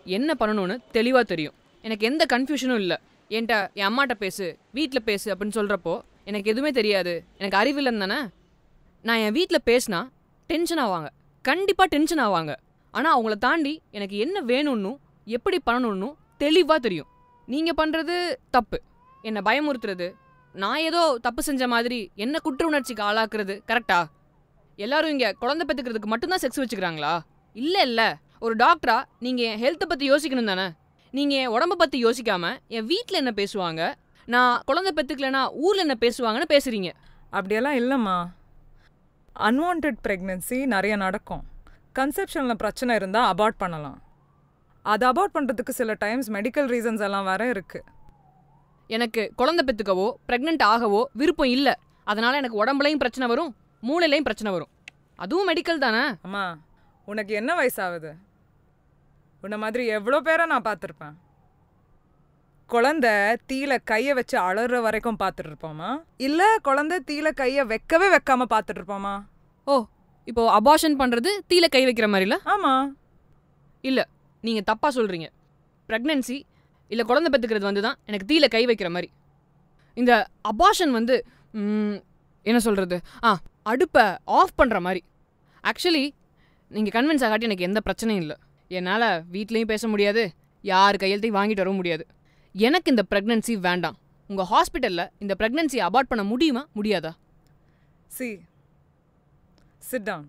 என்ன பண்ணணும்னு தெளிவாக தெரியும் எனக்கு எந்த கன்ஃபியூஷனும் இல்லை என்கிட்ட என் அம்மாட்ட பேசு வீட்டில் பேசு அப்படின்னு சொல்கிறப்போ எனக்கு எதுவுமே தெரியாது எனக்கு அறிவில்லைன்னு தானே நான் என் வீட்டில் பேசினா டென்ஷன் ஆவாங்க கண்டிப்பாக டென்ஷன் ஆவாங்க ஆனால் அவங்கள தாண்டி எனக்கு என்ன வேணும்னும் எப்படி பண்ணணும்னு தெளிவாக தெரியும் நீங்கள் பண்ணுறது தப்பு என்னை பயமுறுத்துறது நான் ஏதோ தப்பு செஞ்ச மாதிரி என்ன குற்ற உணர்ச்சிக்கு ஆளாக்குறது கரெக்டா எல்லாரும் இங்கே குழந்தை பெற்றுக்கிறதுக்கு மட்டும்தான் செக்ஸ் வச்சுக்கிறாங்களா இல்லை இல்லை ஒரு டாக்டரா நீங்கள் என் ஹெல்த்தை பற்றி யோசிக்கணும் தானே நீங்கள் என் உடம்ப பற்றி யோசிக்காமல் என் வீட்டில் என்ன பேசுவாங்க நான் குழந்தை பெற்றுக்கலனா ஊரில் என்ன பேசுவாங்கன்னு பேசுகிறீங்க
அப்படியெல்லாம் இல்லைம்மா அன்வான்ட் ப்ரெக்னென்சி நிறைய நடக்கும் கன்செப்ஷனில் பிரச்சனை இருந்தால் அபார்ட் பண்ணலாம் அது அபார்ட் பண்ணுறதுக்கு சில டைம்ஸ் மெடிக்கல் ரீசன்ஸ் எல்லாம் வேற இருக்குது
எனக்கு குழந்தை பெற்றுக்கவோ ப்ரெக்னென்ட் ஆகவோ விருப்பம் இல்லை அதனால் எனக்கு உடம்புலையும் பிரச்சனை வரும் மூளையிலையும் பிரச்சனை வரும் அதுவும் மெடிக்கல் தானே
அம்மா உனக்கு என்ன வயசாகுது உன்னை மாதிரி எவ்வளோ பேரை நான் பார்த்துருப்பேன் குழந்தை தீல கையை வச்சு அலற வரைக்கும் பார்த்துட்டு இருப்போமா இல்லை குழந்தை தீல கையை வைக்கவே வைக்காம பார்த்துட்டு இருப்போமா
ஓ இப்போ அபார்ஷன் பண்ணுறது தீல கை வைக்கிற மாதிரில
ஆமாம்
இல்லை நீங்கள் தப்பாக சொல்கிறீங்க ப்ரெக்னென்சி இல்லை குழந்தை பெற்றுக்கிறது வந்து தான் எனக்கு தீல கை வைக்கிற மாதிரி இந்த அபார்ஷன் வந்து ம், என்ன சொல்கிறது ஆ அடுப்பை ஆஃப் பண்ணுற மாதிரி ஆக்சுவலி நீங்கள் கன்வின்ஸ் ஆகாட்டி எனக்கு எந்த பிரச்சனையும் இல்லை என்னால் வீட்லேயும் பேச முடியாது யார் கையெழுத்தையும் வாங்கிட்டு வரவும் முடியாது எனக்கு இந்த ப்ரெக்னென்சி வேண்டாம் உங்கள் ஹாஸ்பிட்டலில் இந்த ப்ரெக்னென்சியை அபார்ட் பண்ண முடியுமா முடியாதா
சி sit down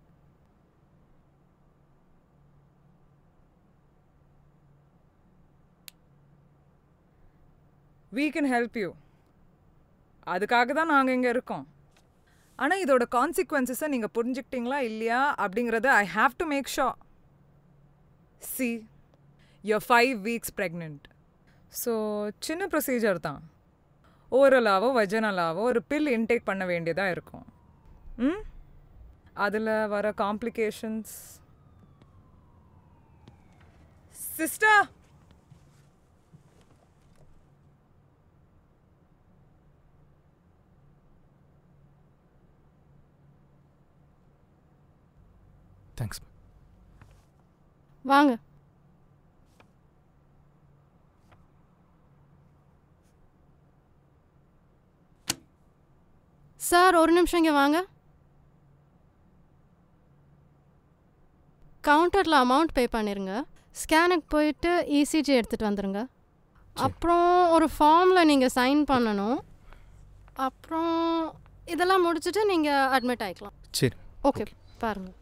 we can help you அதுக்காக தான் நாங்கள் இங்கே இருக்கோம் ஆனால் இதோட கான்சிக்வன்சஸை நீங்கள் புரிஞ்சுக்கிட்டீங்களா இல்லையா அப்படிங்கிறத I have to make sure see you're five weeks pregnant so சின்ன ப்ரொசீஜர் தான் ஓரலாவோ வஜனலாவோ ஒரு பில் இன்டேக் பண்ண வேண்டியதாக இருக்கும் ம் அதில் வர காம்ப்ளிகேஷன்ஸ் சிஸ்டர்
தேங்க்ஸ்
வாங்க சார் ஒரு நிமிஷம் இங்கே வாங்க கவுண்டரில் அமௌண்ட் பே பண்ணிருங்க ஸ்கேனுக்கு போயிட்டு இசிஜி எடுத்துகிட்டு வந்துடுங்க அப்புறம் ஒரு ஃபார்மில் நீங்கள் சைன் பண்ணணும் அப்புறம் இதெல்லாம் முடிச்சுட்டு நீங்கள் அட்மிட் ஆகிக்கலாம்
சரி
ஓகே பாருங்கள்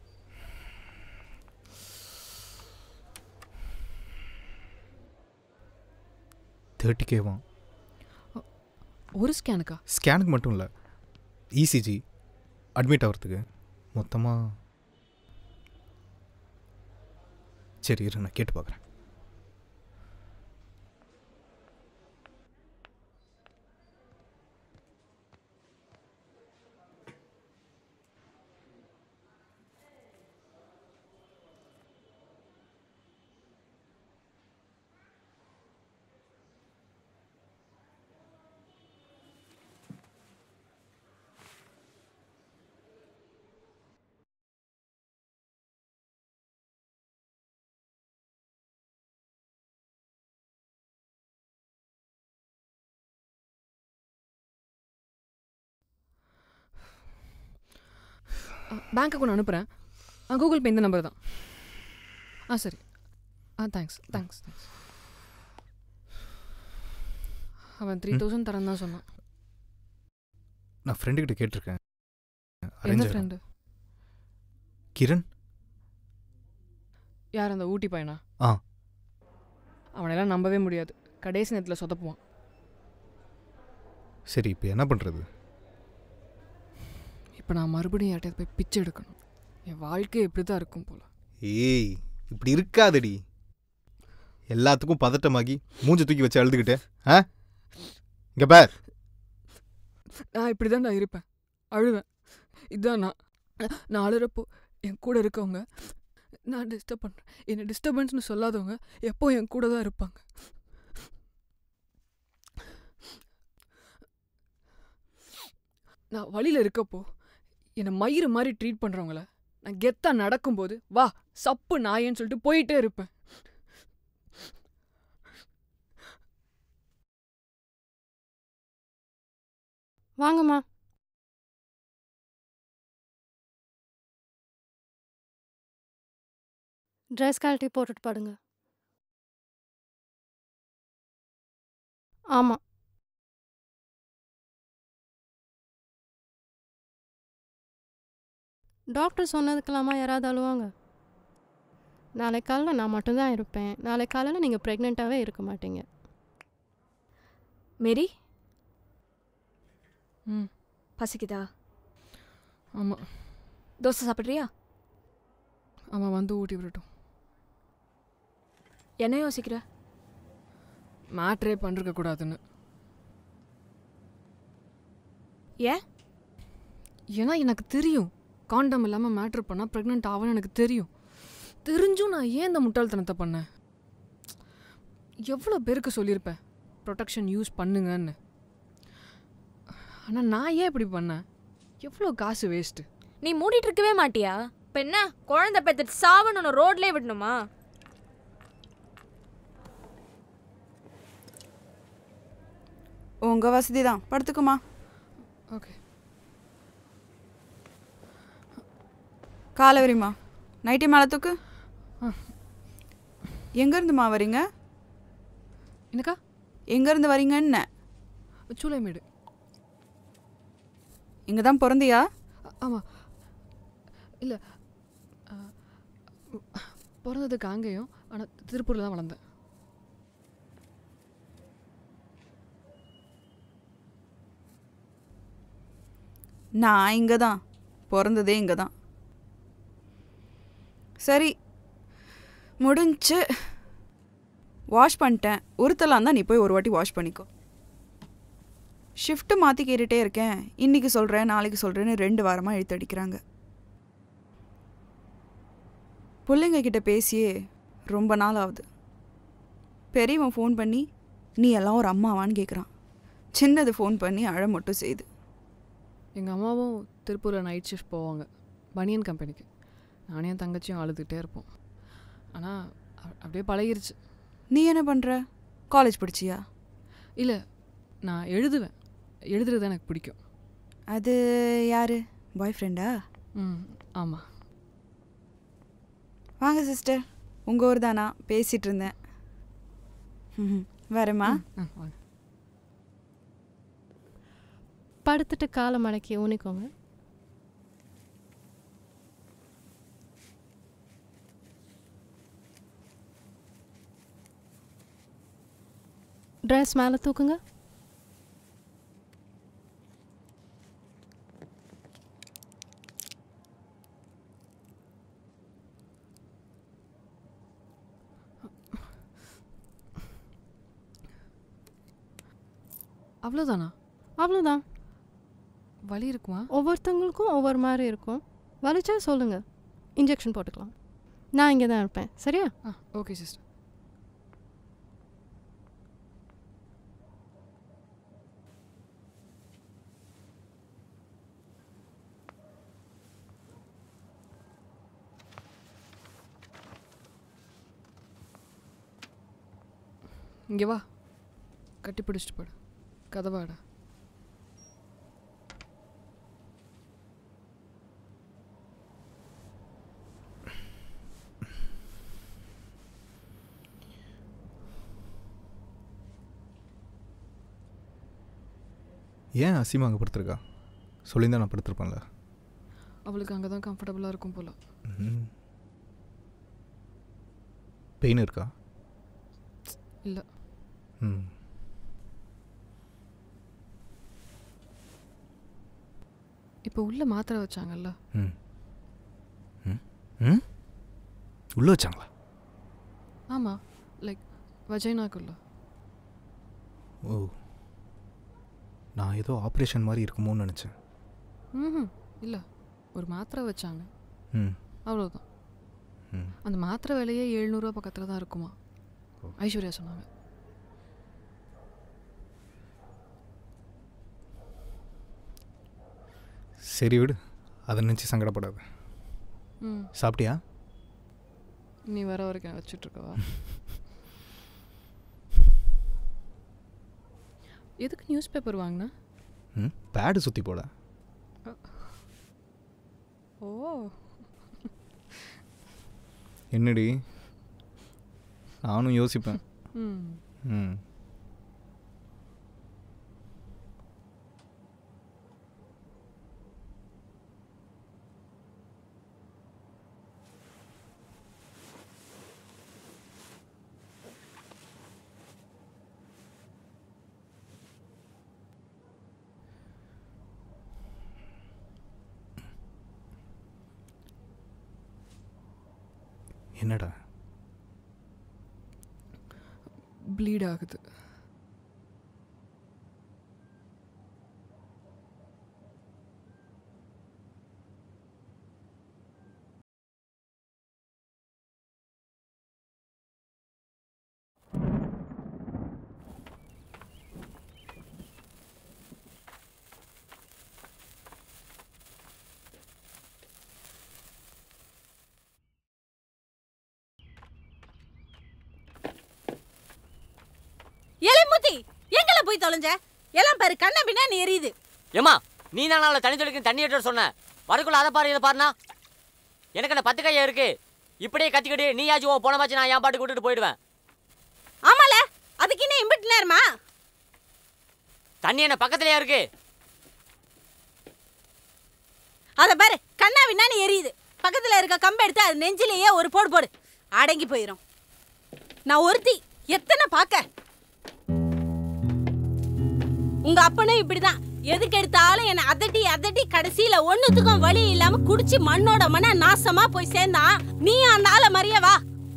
தேர்ட்டி கேவா
ஒரு ஸ்கேனுக்கா
ஸ்கேனுக்கு மட்டும் இல்லை இசிஜி அட்மிட் ஆகிறதுக்கு மொத்தமாக சரி இரு நான் கேட்டு பார்க்குறேன்
பேங்க் அக்கௌண்ட் அனுப்புகிறேன் ஆ கூகுள் பே இந்த நம்பர் தான் ஆ சரி ஆ தேங்க்ஸ் தேங்க்ஸ் தேங்க்ஸ் அவன் த்ரீ தௌசண்ட் தரேன் தான் சொன்னான்
நான் ஃப்ரெண்டுக்கிட்ட கேட்டிருக்கேன்
எந்த
அரேஞ்ச்
ஃப்ரெண்டு
கிரண்
யார் அந்த ஊட்டி பையனா
ஆ
அவனையெல்லாம் நம்பவே முடியாது கடைசி நேரத்தில் சொதப்புவான்
சரி இப்போ என்ன பண்ணுறது
இப்போ நான் மறுபடியும் யார்கிட்டயாவது போய் பிச்சை எடுக்கணும் என் வாழ்க்கை இப்படி தான் இருக்கும் போல
ஏய் இப்படி இருக்காதடி எல்லாத்துக்கும் பதட்டமாகி மூஞ்ச தூக்கி வச்சு அழுதுகிட்டே ஆ இங்க பார்
நான் இப்படி தான் நான் இருப்பேன் அழுவேன் இதுதான் நான் நான் அழுறப்போ என் கூட இருக்கவங்க நான் டிஸ்டர்ப் பண்ணுறேன் என்னை டிஸ்டர்பன்ஸ்னு சொல்லாதவங்க எப்போ என் கூட தான் இருப்பாங்க நான் வழியில் இருக்கப்போ என்னை மயிறு மாதிரி ட்ரீட் பண்ணுறவங்கள நான் கெத்தாக நடக்கும்போது வா சப்பு நாயேன்னு சொல்லிட்டு போயிட்டே இருப்பேன்
வாங்கம்மா ட்ரெஸ் கழட்டி போட்டுட்டு படுங்க ஆமாம் டாக்டர் சொன்னதுக்கெல்லாமா யாராவது அழுவாங்க நாளை காலையில் நான் மட்டும்தான் இருப்பேன் நாளை காலையில் நீங்கள் ப்ரெக்னெண்ட்டாகவே இருக்க மாட்டீங்க
மேரி
ம்
பசிக்குதா
ஆமாம்
தோசை சாப்பிட்றியா
அவன் வந்து ஊட்டி விடட்டும்
என்ன யோசிக்கிற
மேட்ரே பண்ணிருக்க கூடாதுன்னு
ஏன்
ஏன்னா எனக்கு தெரியும் காண்டம் இல்லாமல் மேட்ரு பண்ணால் ப்ரெக்னென்ட் ஆகும்னு எனக்கு தெரியும் தெரிஞ்சும் நான் ஏன் இந்த முட்டாள்தனத்தை பண்ணேன் எவ்வளோ பேருக்கு சொல்லியிருப்பேன் ப்ரொடெக்ஷன் யூஸ் பண்ணுங்கன்னு ஆனால் நான் ஏன் இப்படி பண்ணேன் எவ்வளோ காசு வேஸ்ட்டு
நீ மூடிட்டு இருக்கவே மாட்டியா இப்போ என்ன குழந்தை பெத்துட்டு சாவணும் ரோட்லேயே விடணுமா
உங்கள் வசதி தான் படுத்துக்குமா
ஓகே
காலை வரிம்மா நைட்டி மேலே தூக்கு
ஆ.
எங்கேருந்துமா வரீங்க
எனக்கா
எங்கேருந்து வரீங்கன்னு
சூளைமேடு
இங்கே தான் பிறந்தியா
ஆமாம் இல்லை பிறந்ததுக்கு அங்கேயும் ஆனால் திருப்பூரில் தான் வளர்ந்தேன்
நான் இங்கே தான் பிறந்ததே இங்கே தான் சரி முடிஞ்சு வாஷ் பண்ணிட்டேன் ஒருத்தலாம் தான் நீ போய் ஒரு வாட்டி வாஷ் பண்ணிக்கோ ஷிஃப்ட்டு மாற்றி கேட்டுகிட்டே இருக்கேன் இன்னைக்கு சொல்கிறேன் நாளைக்கு சொல்கிறேன்னு ரெண்டு வாரமாக இழுத்தடிக்கிறாங்க பிள்ளைங்க கிட்ட பேசியே ரொம்ப நாள் ஆகுது பெரியவன் ஃபோன் பண்ணி நீ எல்லாம் ஒரு அம்மாவான்னு கேட்குறான் சின்னது ஃபோன் பண்ணி அழ மட்டும் செய்யுது
எங்கள் அம்மாவும் திருப்பூரில் நைட் ஷிஃப்ட் போவாங்க பனியன் கம்பெனிக்கு நானே என் தங்கச்சியும் அழுதுகிட்டே இருப்போம் ஆனால் அப்படியே பழகிருச்சு
நீ என்ன பண்ணுற காலேஜ் படிச்சியா
இல்லை நான் எழுதுவேன் எழுதுறது எனக்கு பிடிக்கும்
அது யாரு பாய் ஃப்ரெண்டா
ம் ஆமாம்
வாங்க சிஸ்டர் உங்கள் ஊர் தானா பேசிகிட்டு இருந்தேன் ம், வரேம்மா
ஆ வாங்க
படுத்துட்டு காலை மடக்கி ஊனிக்கோங்க ட்ரெஸ் மேலே தூக்குங்க
அவ்வளோதானா
அவ்வளோதான்
வலி இருக்குமா
ஒவ்வொருத்தவங்களுக்கும் ஒவ்வொரு மாதிரி இருக்கும் வலிச்சா சொல்லுங்கள் இன்ஜெக்ஷன் போட்டுக்கலாம் நான் இங்கே தான் இருப்பேன் சரியா
ஆ ஓகே சிஸ்டர் இங்கே வா கட்டி பிடிச்சிட்டு போடு கதவாடா
ஏன் அசிமா அங்கே படுத்திருக்கா சொல்லியிருந்தா நான் படுத்திருப்பேன்ல
அவளுக்கு அங்கே தான் கம்ஃபர்டபுளாக இருக்கும் போல
பெயின் இருக்கா
இல்லை
ம்
இப்போ உள்ள மாத்திரை வச்சாங்கல்ல
ம் ம் ம் உள்ளே வச்சாங்களா
ஆமாம் லைக் வஜைனாக்குள்ள
ஓ நான் ஏதோ ஆப்ரேஷன் மாதிரி இருக்குமோன்னு நினச்சேன்
ம் இல்லை ஒரு மாத்திரை வச்சாங்க
ம்
அவ்வளோதான்
ம்
அந்த மாத்திரை விலையே எழுநூறுவா பக்கத்தில் தான் இருக்குமா ஐஸ்வர்யா சொன்னாங்க
சரி விடு அதை நினச்சி சங்கடப்படாத
ம்
சாப்பிட்டியா
நீ வர வரைக்கும் வச்சுட்ருக்கவா எதுக்கு நியூஸ் பேப்பர் வாங்கின
ம் பேடு சுற்றி போட
ஓ
என்னடி நானும் யோசிப்பேன்
ம்
ம் என்னடா
ப்ளீட் ஆகுது
எலிமுத்தி எங்களை போய் தொலைஞ்ச எல்லாம் பாரு கண்ண பின்னா எரியுது
ஏமா நீ தானே அவளை தண்ணி தொழிக்கு தண்ணி எடுத்து சொன்ன வரக்குள்ள அதை பாரு இதை பாருனா எனக்கு என்ன பத்து கையா இருக்கு இப்படியே கத்திக்கிட்டு நீயாச்சும் உன் போனமாச்சு நான் என் பாட்டுக்கு விட்டுட்டு போயிடுவேன்
ஆமால அதுக்கு இன்னும் இம்பிட்டு நேரமா
தண்ணி என்ன பக்கத்துலயா இருக்கு
அத பாரு கண்ணா பின்னான்னு எரியுது பக்கத்துல இருக்க கம்பை எடுத்து அது நெஞ்சிலேயே ஒரு போடு போடு அடங்கி போயிடும் நான் ஒருத்தி எத்தனை பார்க்க உங்க அப்பனும் இப்படிதான் எதுக்கு எடுத்தாலும் என்னை அதட்டி அதட்டி கடைசியில ஒண்ணுத்துக்கும் வழி இல்லாம குடிச்சு மண்ணோட மண்ண நாசமா போய் சேர்ந்தான் நீ அந்த ஆளை மறிய வா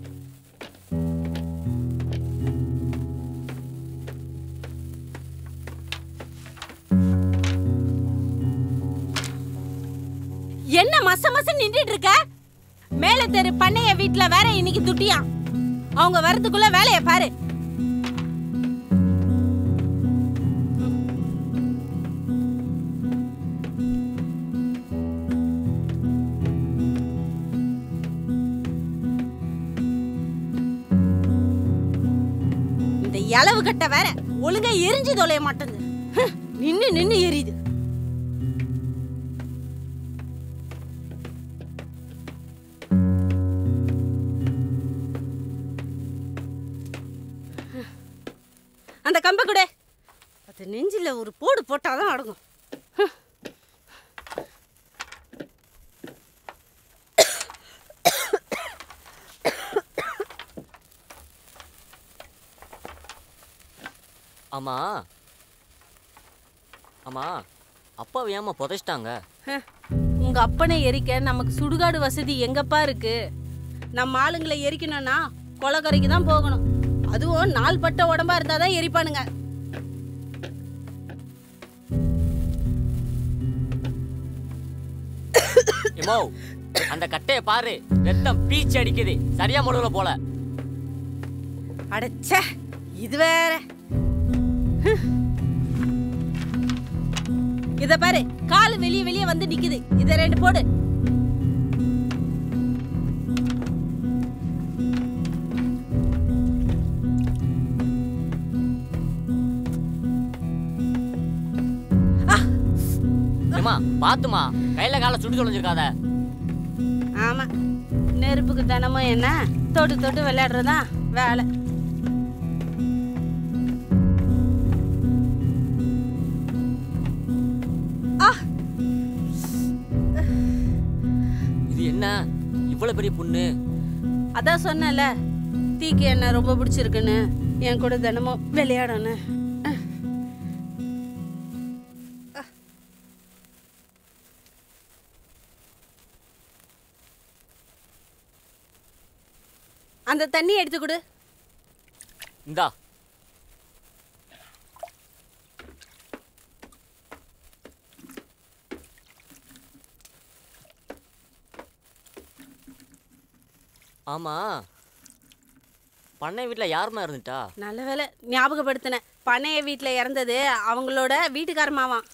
என்ன மச மச நின்றுட்டு இருக்க மேல தெரு பண்ணைய வீட்ல வேற இன்னைக்கு துட்டியா அவங்க வரதுக்குள்ள வேலைய பாரு இந்த இளவு கட்ட வேற ஒழுங்கா எரிஞ்சு தொலைய மாட்டேங்குது ஹ், நின்னு நின்னு எரியுது அந்த கம்பை கொடு அது நெஞ்சில ஒரு போடு போட்டாதான் அடங்கும் ஹ்.
ஆமா ஆமா அப்பாவை ஏமா புதைச்சிட்டாங்க
ஹ். உங்க அப்பனை எரிக்க நமக்கு சுடுகாடு வசதி எங்கப்பா இருக்கு நம்ம ஆளுங்களை எரிக்கணும்னா கொலக்கரைக்கு தான் போகணும் அதுவும் நாள் பட்ட உடம்பா இருந்தாதான் எரிப்பானுங்க
எமோ அந்த கட்டைய பாரு ரத்தம் பீச்சு அடிக்குது சரியா முழுல போல
அடச்சே இது வேற ஹ். இத பாரு கால் வெளிய வெளிய வந்து நிக்குது இத ரெண்டு போடு
ஏமா பாத்துமா கையில கால சுட்டு தொலைஞ்சிருக்காத
ஆமா நெருப்புக்கு தினமும் என்ன தொட்டு தொட்டு விளையாடுறதா வேலை ஆ
இது என்ன இவ்வளவு பெரிய புண்ணு
அதான் சொன்னேன்ல தீக்கு என்ன ரொம்ப பிடிச்சிருக்குன்னு என் கூட தினமும் விளையாடணும் அந்த தண்ணி எடுத்து கொடு
இந்தா ஆமா பண்ணை வீட்டில் யாருமா இருந்துட்டா
நல்ல வேலை ஞாபகப்படுத்தினேன் பண்ணைய வீட்டில் இறந்தது அவங்களோட வீட்டுக்கார மாவான்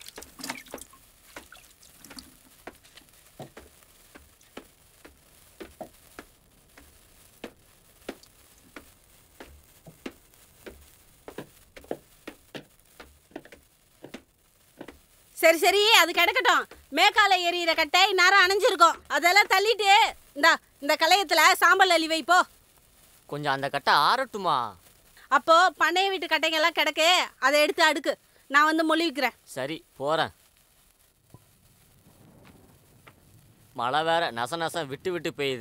சரி சரி அது கிடக்கட்டும் மேக்கால எரியிற கட்டை நேரம் அணைஞ்சிருக்கும் அதெல்லாம் தள்ளிட்டு இந்தா இந்த கலையத்துல சாம்பல் அள்ளி வை போ
கொஞ்சம் அந்த கட்டை ஆறட்டுமா
அப்போ பண்ணைய வீட்டு கட்டைங்கெல்லாம் கிடக்கு அதை எடுத்து அடுக்கு நான் வந்து மொழிவிக்கிறேன்
சரி போகிறேன் மழை வேற நச நசம் விட்டு விட்டு பெய்யுது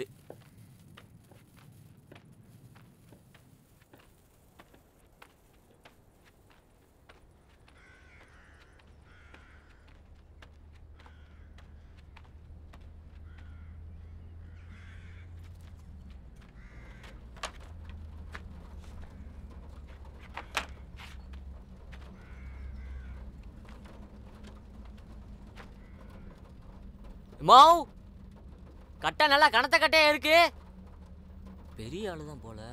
மாவ் கட்டை நல்லா கனத்த கட்டையா இருக்கு பெரிய ஆளு தான் போல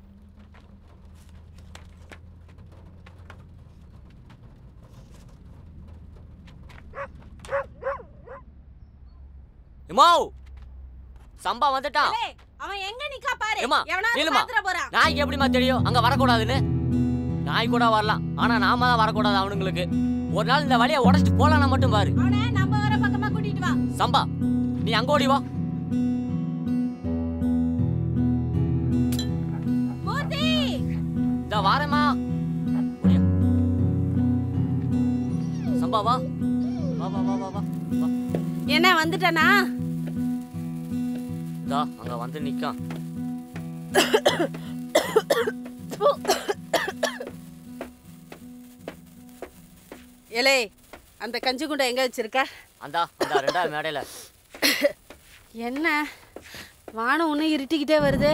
மாவ் சம்பா வந்துட்டான்
அவன் எங்க நிக்கா பாரு
ஏம்மா,
எவனாவது
நில்லும்மா.
பாத்துற போறான்
நாய்க்கு எப்படிம்மா தெரியும் அங்க வரக்கூடாதுன்னு நாய் கூட வரலாம் ஆனா நாம தான் வரக்கூடாது அவனுங்களுக்கு ஒரு நாள் இந்த வழியை உடச்சிட்டு போலாம்னா மட்டும் பாரு
அவனை நம்ம வர பக்கமா கூட்டிட்டு வா
சம்பா நீ அங்க ஓடி வா
மூர்த்தி
இந்த வாரேம்மா ஓடியா. சம்பா வா வா வா வா வா வா வா
என்ன வந்துட்டானா
இதா அங்க வந்து நிக்கான்
ஏலே அந்த கஞ்சி குண்டை எங்க வச்சிருக்க
அந்தா அந்த ரெண்டாவது மேடையில
என்ன வானம் ஒன்றும் இருட்டிக்கிட்டே வருது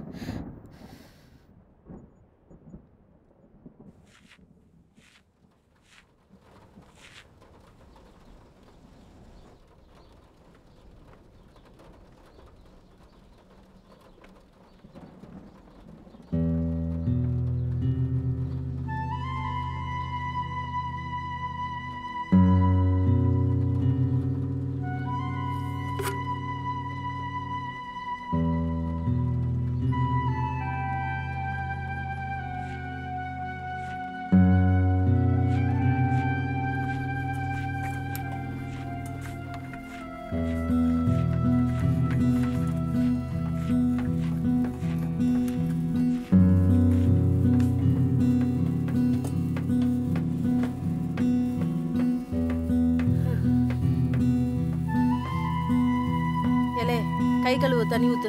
ஏலே கை கழுவு தண்ணி ஊத்து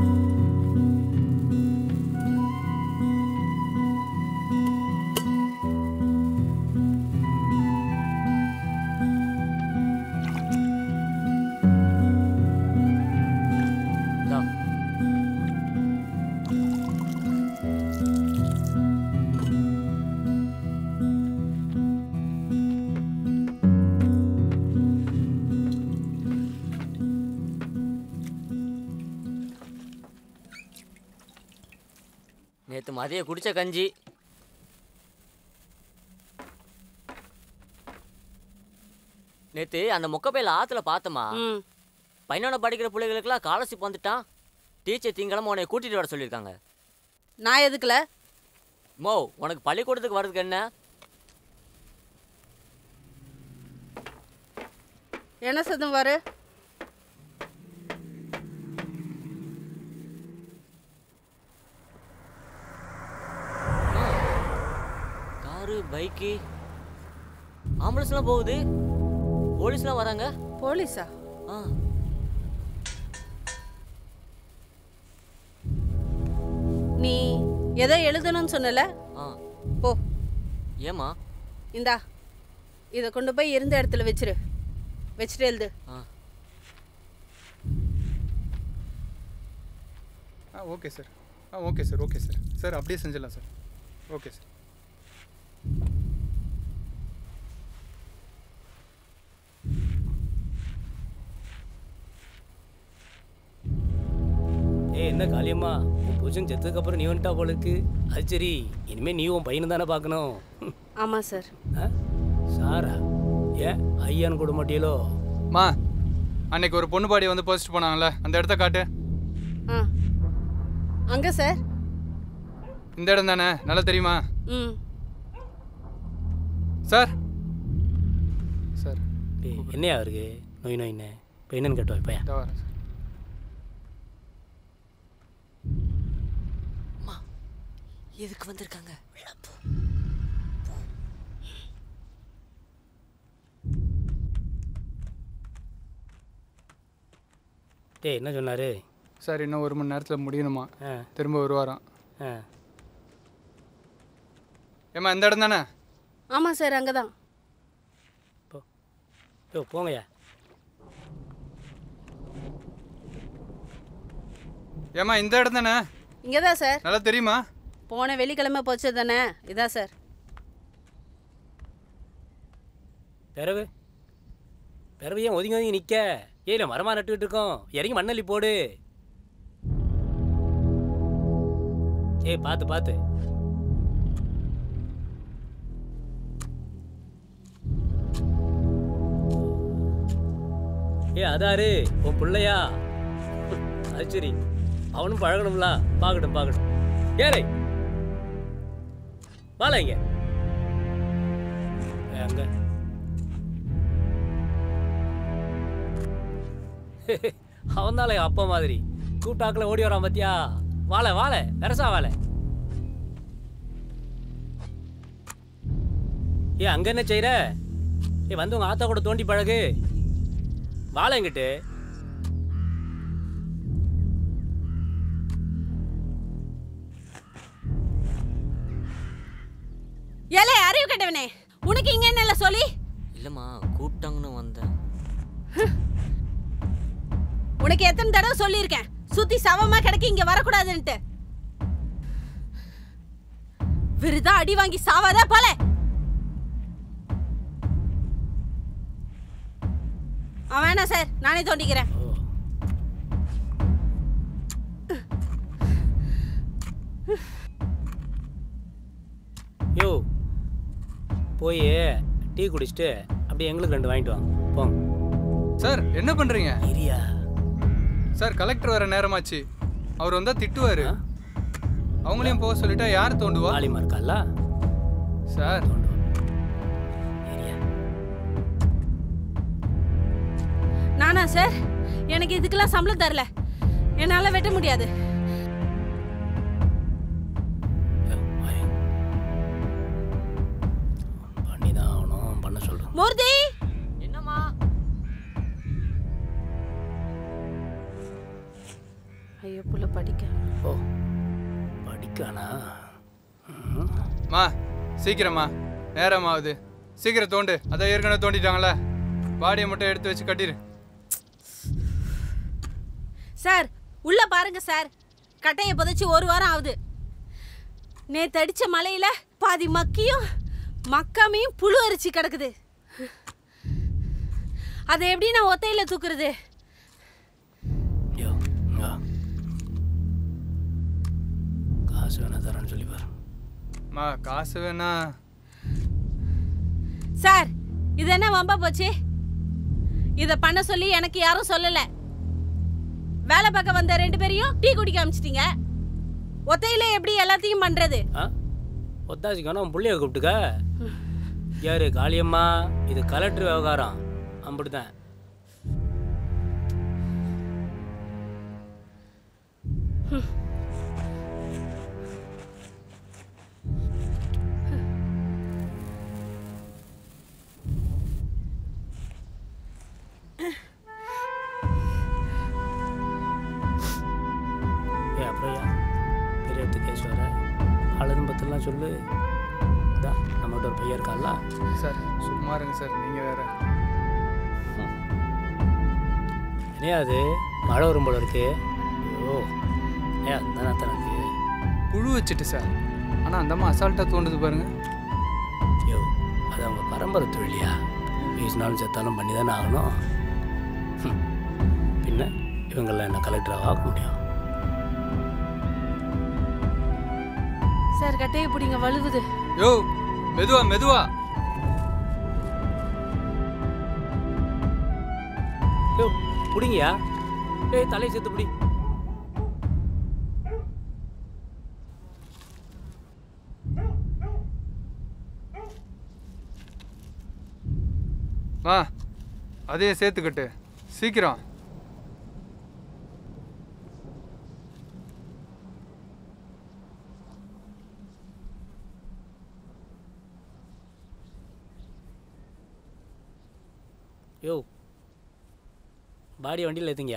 இதா நேத்து மதிய குடிச்ச கஞ்சி நேத்து அந்த மொக்கப்பையில ஆத்துல பார்த்தமா பையனோட படிக்கிற பிள்ளைகளுக்கெல்லாம் ஸ்காலர்ஷிப் வந்துட்டான் டீச்சர் திங்கிழமை உன்னை கூட்டிட்டு வர சொல்லியிருக்காங்க
நான் எதுக்குல
மோ உனக்கு பள்ளிக்கூடத்துக்கு வர்றதுக்கு என்ன
என்ன சத்தம் பாரு
காரு பைக்கு ஆம்புலன்ஸ்லாம் போகுது போலீஸ்லாம் வராங்க
போலீஸா
ஆ
நீ எதை எழுதணும்னு சொன்னல
ஆ
போ
ஏம்மா
இந்தா இதை கொண்டு போய் இருந்த இடத்துல வச்சிரு வச்சுட்டு எழுது
ஆ
ஆ ஓகே சார் ஆ okay sir okay sir sir அப்படியே செஞ்சிடலாம் சார் ஓகே சார்
ஏய் என்ன காளியம்மா உன் புருஷன் செத்ததுக்கு அப்புறம் நீ வந்துட்டா போல இருக்கு அது சரி இனிமே நீ உன் பையனை தானே பார்க்கணும்
ஆமாம் சார்
ஆ? சாரா ஏன் ஐயான்னு கூட மாட்டியலோ
மா அன்னைக்கு ஒரு பொண்ணு பாடி வந்து போஸ்ட் போனாங்கல்ல அந்த இடத்த காட்டு
ஆ அங்கே சார்
இந்த இடம் தானே நல்லா தெரியுமா
ம்
சார் சார்
டேய் என்னையா இருக்கு நோய் நோயின்னு இப்போ என்னன்னு கேட்டு வைப்பேன்
இதோ வரேன் சார்
எதுக்கு வந்திருக்காங்க
டேய் என்ன சொன்னாரு
சார் இன்னும் ஒரு மணி நேரத்தில் முடியணுமா திரும்ப ஒரு வாரம்
ஆ
ஏம்மா இந்த இடம் தானே
ஆமாம் சார் அங்கே தான்
யோ போங்கய்யா
ஏம்மா இந்த இடம் தானே
இங்கே தான் சார்
நல்லா தெரியுமா
போன வெள்ளிக்கிழமை போச்சு தானே இதான் சார்
பிறவு பிறவு ஏன் ஒதுங்கி ஒதுங்கி நிற்க ஏல மரமாக நட்டுக்கிட்டு இருக்கோம் இறங்கி மண்ணள்ளி போடு ஏய் பார்த்து பார்த்து ஏ அதாரு உன் பிள்ளையா அது சரி அவனும் பழகணும்ல பார்க்கட்டும் பார்க்கட்டும் ஏலே வாழ இங்க ஏ, அங்க அவன் தான் அப்பா மாதிரி கூட்டாக்கில் ஓடி வரான் பாத்தியா வாழ வாழ வெரசா வாழ ஏ அங்க என்ன செய்யற ஏ வந்து உங்க ஆத்தா கூட தோண்டி பழகு வாழ எங்கிட்டு
ஏலே அறிவு கட்டவனே உனக்கு இங்க என்ன சொல்லி
இல்லைம்மா கூப்பிட்டாங்கன்னு வந்தேன்
உனக்கு எத்தனை தடவை சொல்லியிருக்கேன் சுத்தி சவமா கிடக்கு இங்க வரக்கூடாதுன்ட்டு விருதா அடி வாங்கி சாவாத போல அவன் வேணாம் சார் நானே தோண்டிக்கிறேன்
யோ போய் டீ குடிச்சிட்டு அப்படியே எங்களுக்கு ரெண்டு வாங்கிட்டு வாங்க போங்க
சார் என்ன பண்ணுறீங்க
இரியா
சார் கலெக்டர் வர நேரமாச்சு அவர் வந்தால் திட்டுவார் அவங்களையும் போக சொல்லிட்டா யார் தோண்டுவா
ஆலிமா இருக்கால்ல
சார்
நானா சார் எனக்கு இதுக்கெல்லாம் சம்பளம் தரல என்னால வெட்ட முடியாது
பண்ணி தான் ஆகணும் பண்ண சொல்கிறேன்
மூர்த்தி
என்னம்மா
ஐயோ புள்ள படிக்க
ஓ படிக்கானா
மா சீக்கிரமா நேரம் ஆகுது சீக்கிரம் தோண்டு அதை ஏற்கனவே தோண்டிட்டாங்களே பாடியை மட்டும் எடுத்து வச்சு கட்டிடு
சார் உள்ள பாருங்க சார் கட்டையை புதைச்சி ஒரு வாரம் ஆகுது நேத்து அடிச்ச மலையில பாதி மக்கியும் மக்காமையும் புழு அரிச்சு கிடக்குது அதை எப்படி நான் ஒத்தையில தூக்குறது
இங்க. காசு வேணா தரேன்னு சொல்லி பாரு
மா காசு வேணா
சார் இது என்ன வம்பா போச்சு இதை பண்ண சொல்லி எனக்கு யாரும் சொல்லல வேலை பார்க்க வந்த ரெண்டு பேரையும் டீ குடிக்க அமிச்சிட்டீங்க ஒத்தையில எப்படி எல்லாத்தையும் பண்றது
ஆ ஒத்தாசிக்கு வேணா உன் பிள்ளைய கூப்பிட்டுக்க யாரு காளியம்மா இது கலெக்டர் விவகாரம் அப்படிதான் ஏ அப்புறம் ஏன் பெரிய இடத்து கேஸ் வர அழுதும் பத்திலாம் சொல்லு இதா நம்மகிட்ட ஒரு பையன் இருக்கான்ல
சார் சும்மா இருங்க சார் நீங்கள் வேற
என்னையா அது மழை வரும் போல இருக்கு ஐயோ ஏ தானே தானே இருக்கு
புழு வச்சுட்டு சார் ஆனால் அந்தம்மா அசால்ட்டாக தோண்டுது பாருங்க
ஐயோ அது அவங்க பரம்பரை தொழிலியா வீசினாலும் செத்தாலும் பண்ணி தானே ஆகணும் ஹம். பின்ன இவங்கெல்லாம் என்ன கலெக்டராக ஆக முடியும்
சார் கட்டையை பிடிங்க வழுவுது
யோ மெதுவா மெதுவா
யோ பிடிங்கயா ஏய் தலையை சேர்த்து பிடி
மா அதையே சேர்த்துக்கட்டு சீக்கிரம்
யோ பாடி வண்டியில் ஏற்றுங்கயா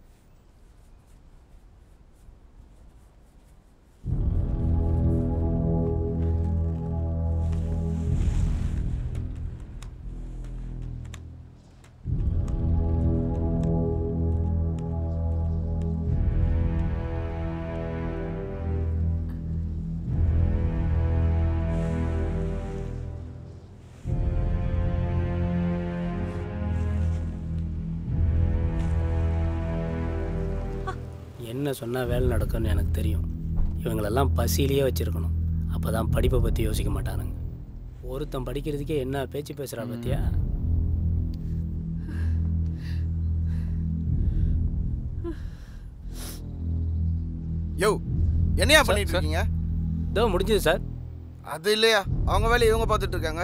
என்ன சொன்னால் வேலை நடக்கும்னு எனக்கு தெரியும் இவங்களெல்லாம் பசியிலேயே வச்சுருக்கணும் அப்போ தான் படிப்பை பற்றி யோசிக்க மாட்டானுங்க ஒருத்தன் படிக்கிறதுக்கே என்ன பேச்சு பேசுகிறா பத்தியா
யோ என்னையா பண்ணிட்டு இருக்கீங்க
இதோ முடிஞ்சது சார்
அது இல்லையா அவங்க வேலையை இவங்க பார்த்துட்டு இருக்காங்க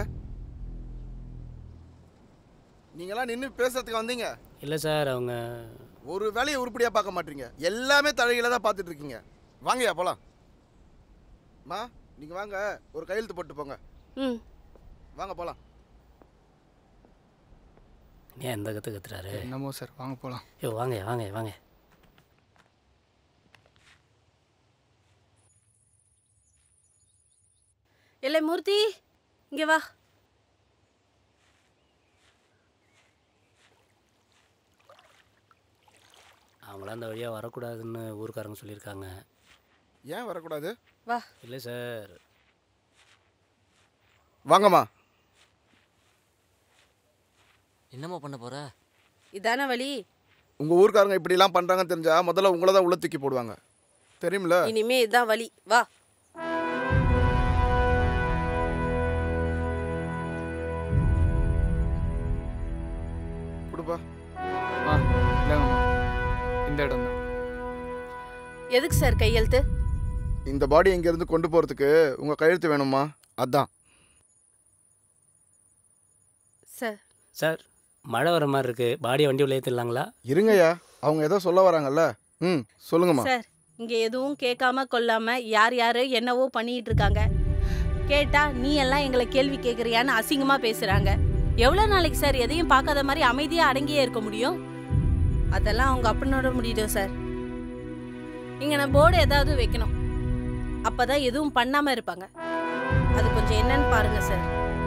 நீங்களாம் நின்று பேசுறதுக்கு வந்தீங்க
இல்லை சார் அவங்க
ஒரு வேலையை உருப்படியாக பார்க்க மாட்டீங்க எல்லாமே தலையில தான் பார்த்துட்டு இருக்கீங்க வாங்கயா போலாம் மா நீங்கள் வாங்க ஒரு கையெழுத்து போட்டு போங்க
ம்
வாங்க போலாம்
ஏன் எந்த கற்று கத்துறாரு
என்னமோ சார் வாங்க போகலாம்
ஐயோ வாங்க வாங்க வாங்க
இல்லை மூர்த்தி இங்கே வா
அவங்களாம் அந்த வழியாக வரக்கூடாதுன்னு ஊருக்காரங்க சொல்லியிருக்காங்க
ஏன் வரக்கூடாது
வா
இல்லை சார்
வாங்கம்மா
என்னம்மா பண்ண போற
இதான வழி
உங்கள் ஊர்க்காரங்க இப்படிலாம் பண்ணுறாங்கன்னு தெரிஞ்சா முதல்ல உங்களை தான் உள்ள தூக்கி போடுவாங்க தெரியுமில
இனிமே இதான் வழி வா
கொடுப்பா
ஆ இந்தாங்கம்மா இந்த இடம் தான்
எதுக்கு சார் கையெழுத்து
இந்த பாடி இங்கேருந்து கொண்டு போகிறதுக்கு உங்கள் கையெழுத்து வேணுமா அதான்
சார்
சார் மழை வர மாதிரி இருக்குது பாடியை வண்டி உள்ள ஏற்றிடலாங்களா
இருங்கய்யா அவங்க ஏதோ சொல்ல வராங்கல்ல ம் சொல்லுங்கம்மா
சார் இங்கே எதுவும் கேட்காம கொள்ளாம யார் யார் என்னவோ பண்ணிட்டு இருக்காங்க கேட்டா நீ எல்லாம் எங்களை கேள்வி கேட்குறியான்னு அசிங்கமா பேசுறாங்க எவ்வளோ நாளைக்கு சார் எதையும் பார்க்காத மாதிரி அமைதியா அடங்கியே இருக்க முடியும் அதெல்லாம் அவங்க அப்பனோட முடியும் சார் இங்க நான் போர்டு ஏதாவது வைக்கணும் அப்பதான் எதுவும் பண்ணாம இருப்பாங்க அது கொஞ்சம் என்னன்னு பாருங்க சார்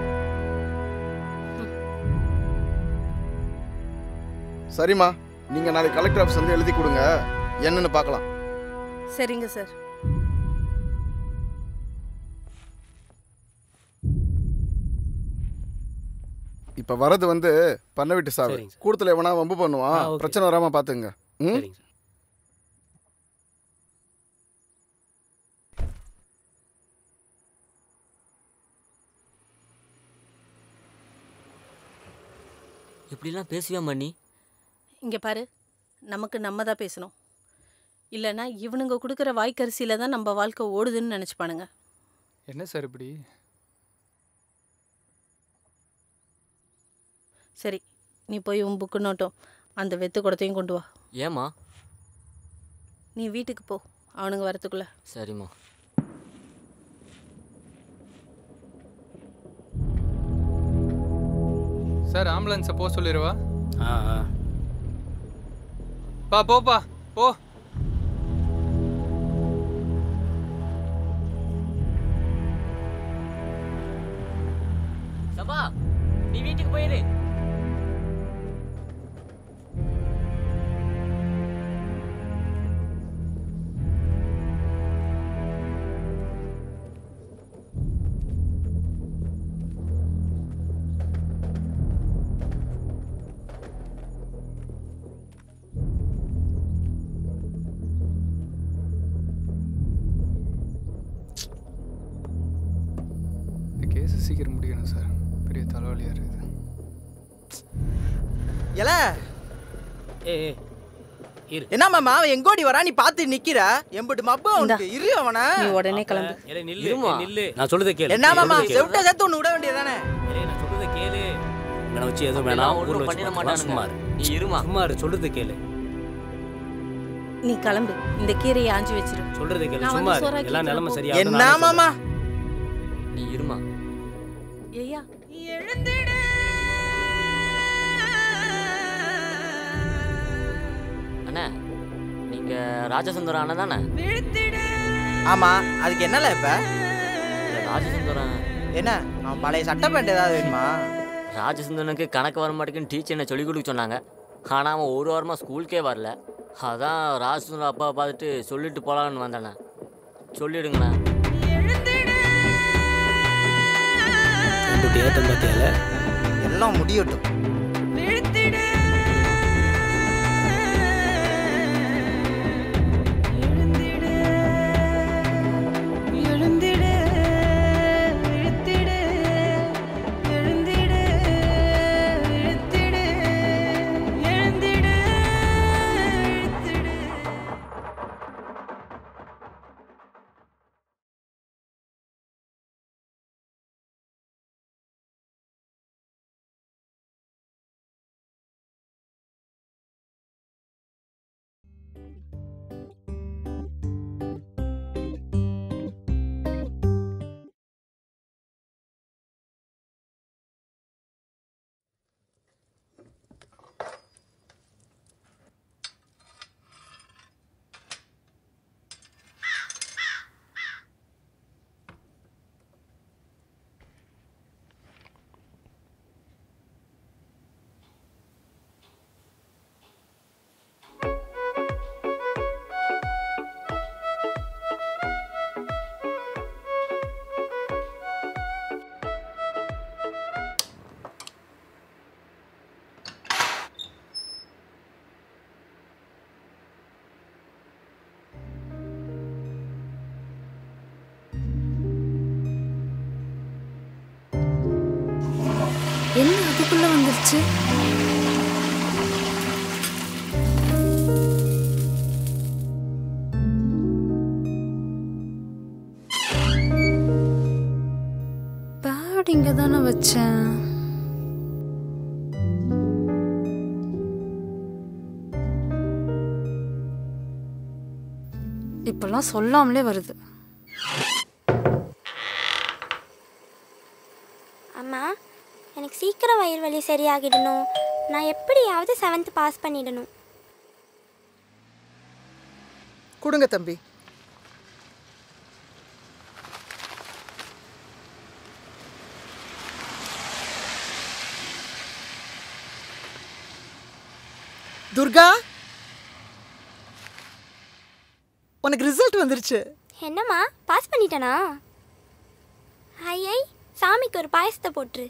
சரிம்மா நீங்கள் நாளைக்கு கலெக்டர் ஆஃபீஸ் வந்து எழுதி கொடுங்க என்னன்னு பார்க்கலாம்
சரிங்க சார்
இப்போ வரது வந்து பண்ண வீட்டு சாவு
சரிங்க
கூடத்தில் எவனா வம்பு பண்ணுவான்
ஆ, ஓகே.
பிரச்சனை வராமல் பார்த்துங்க ம்
சரிங்க
இப்படிலாம் பேசுவியா மண்ணி
இங்க பாரு நமக்கு நம்ம தான் பேசணும் இல்லைன்னா இவனுங்க கொடுக்குற வாய்க்கரிசியில தான் நம்ம வாழ்க்கை ஓடுதுன்னு நினச்சிப்பானுங்க
என்ன சார் இப்படி
சரி நீ போய் உன் புக்கு நோட்டும் அந்த வெத்து குடத்தையும் கொண்டு வா
ஏம்மா
நீ வீட்டுக்கு போ அவனுங்க வரத்துக்குள்ள
சரிம்மா
சார் ஆம்புலன்ஸை போக சொல்லிடுவா
ஆ ஆ
பா போப்பா போ
சபா நீ வீட்டுக்கு போயிரு
இந்த கேஸ் சீக்கிரம் முடியணும் சார் பெரிய தலைவலியாக இருக்குது
எல
ஏ ஏ இரு
என்ன மாமா அவன் எங்கோடி வரா நீ பார்த்து நிக்கிற எம்பிட்டு மப்பு அவனுக்கு இரு அவன
நீ உடனே கிளம்பு
ஏலே நில்லு ஏய், நில்லு நான் சொல்றதை கேளு
என்ன மாமா
சொல்றதை கேளு.
செவிட்ட சேர்த்து ஒன்று விட வேண்டியதானே
ஏலே நான் சொல்றதை கேளு இவனை வச்சு எதுவும்
அப்படிலாம்
வேணாம்
ஒண்ணும்
ஊரில் வச்சு
பண்ணிட
பார்த்துக்கலாம். சும்மா
மாட்டானுங்க.
இரு.
நீ இருமா
சும்மா இரு சொல்றது கேளு
நீ கிளம்பு இந்த கீரையை ஆஞ்சு வச்சிரு
சொல்றது கேளு
நான்
சும்மா
வந்து
இரு.
சோறாக்கி
எல்லாம் நிலைமை
வைக்கிறேன்
சரியா
என்ன மாமா
நீ இருமா
ஐயா
அண்ணா நீங்க ராஜசுந்தரம் அண்ணன் தானே
ஆமா அதுக்கு என்னல இப்ப
இல்ல, ராஜசுந்தரம்
என்ன அவன் பழைய சட்டை பேண்ட் ஏதாவது வேணுமா
ராஜசுந்தரனுக்கு கணக்கு வர மாட்டேங்குன்னு டீச்சர் என்ன சொல்லிக் கொடுக்க சொன்னாங்க ஆனால் அவன் ஒரு வாரமாக ஸ்கூலுக்கே வரல அதான் ராஜசுந்தரம் அப்பாவை பார்த்துட்டு சொல்லிட்டு போகலான்னு வந்தேண்ணே சொல்லிடுங்கண்ணா
ரெண்டு ஏத்தம் பார்த்தியால
எல்லாம் முடியட்டும்
எழுந்திடு விழித்திடு எழுந்திடு விழித்திடு எழுந்திடு விழித்திடு
என்ன அதுக்குள்ள வந்துருச்சு பேட் இங்க தானே வச்சேன் இப்பெல்லாம் சொல்லாமலே வருது
அம்மா எனக்கு சீக்கிரம் வயிறு வலி சரியாகிடணும் நான் எப்படியாவது செவன்த் பாஸ் பண்ணிடணும்
கொடுங்க தம்பி துர்கா உனக்கு ரிசல்ட் வந்துருச்சு
என்னம்மா பாஸ் பண்ணிட்டனா ஐயை சாமிக்கு ஒரு பாயசத்தை போட்டுரு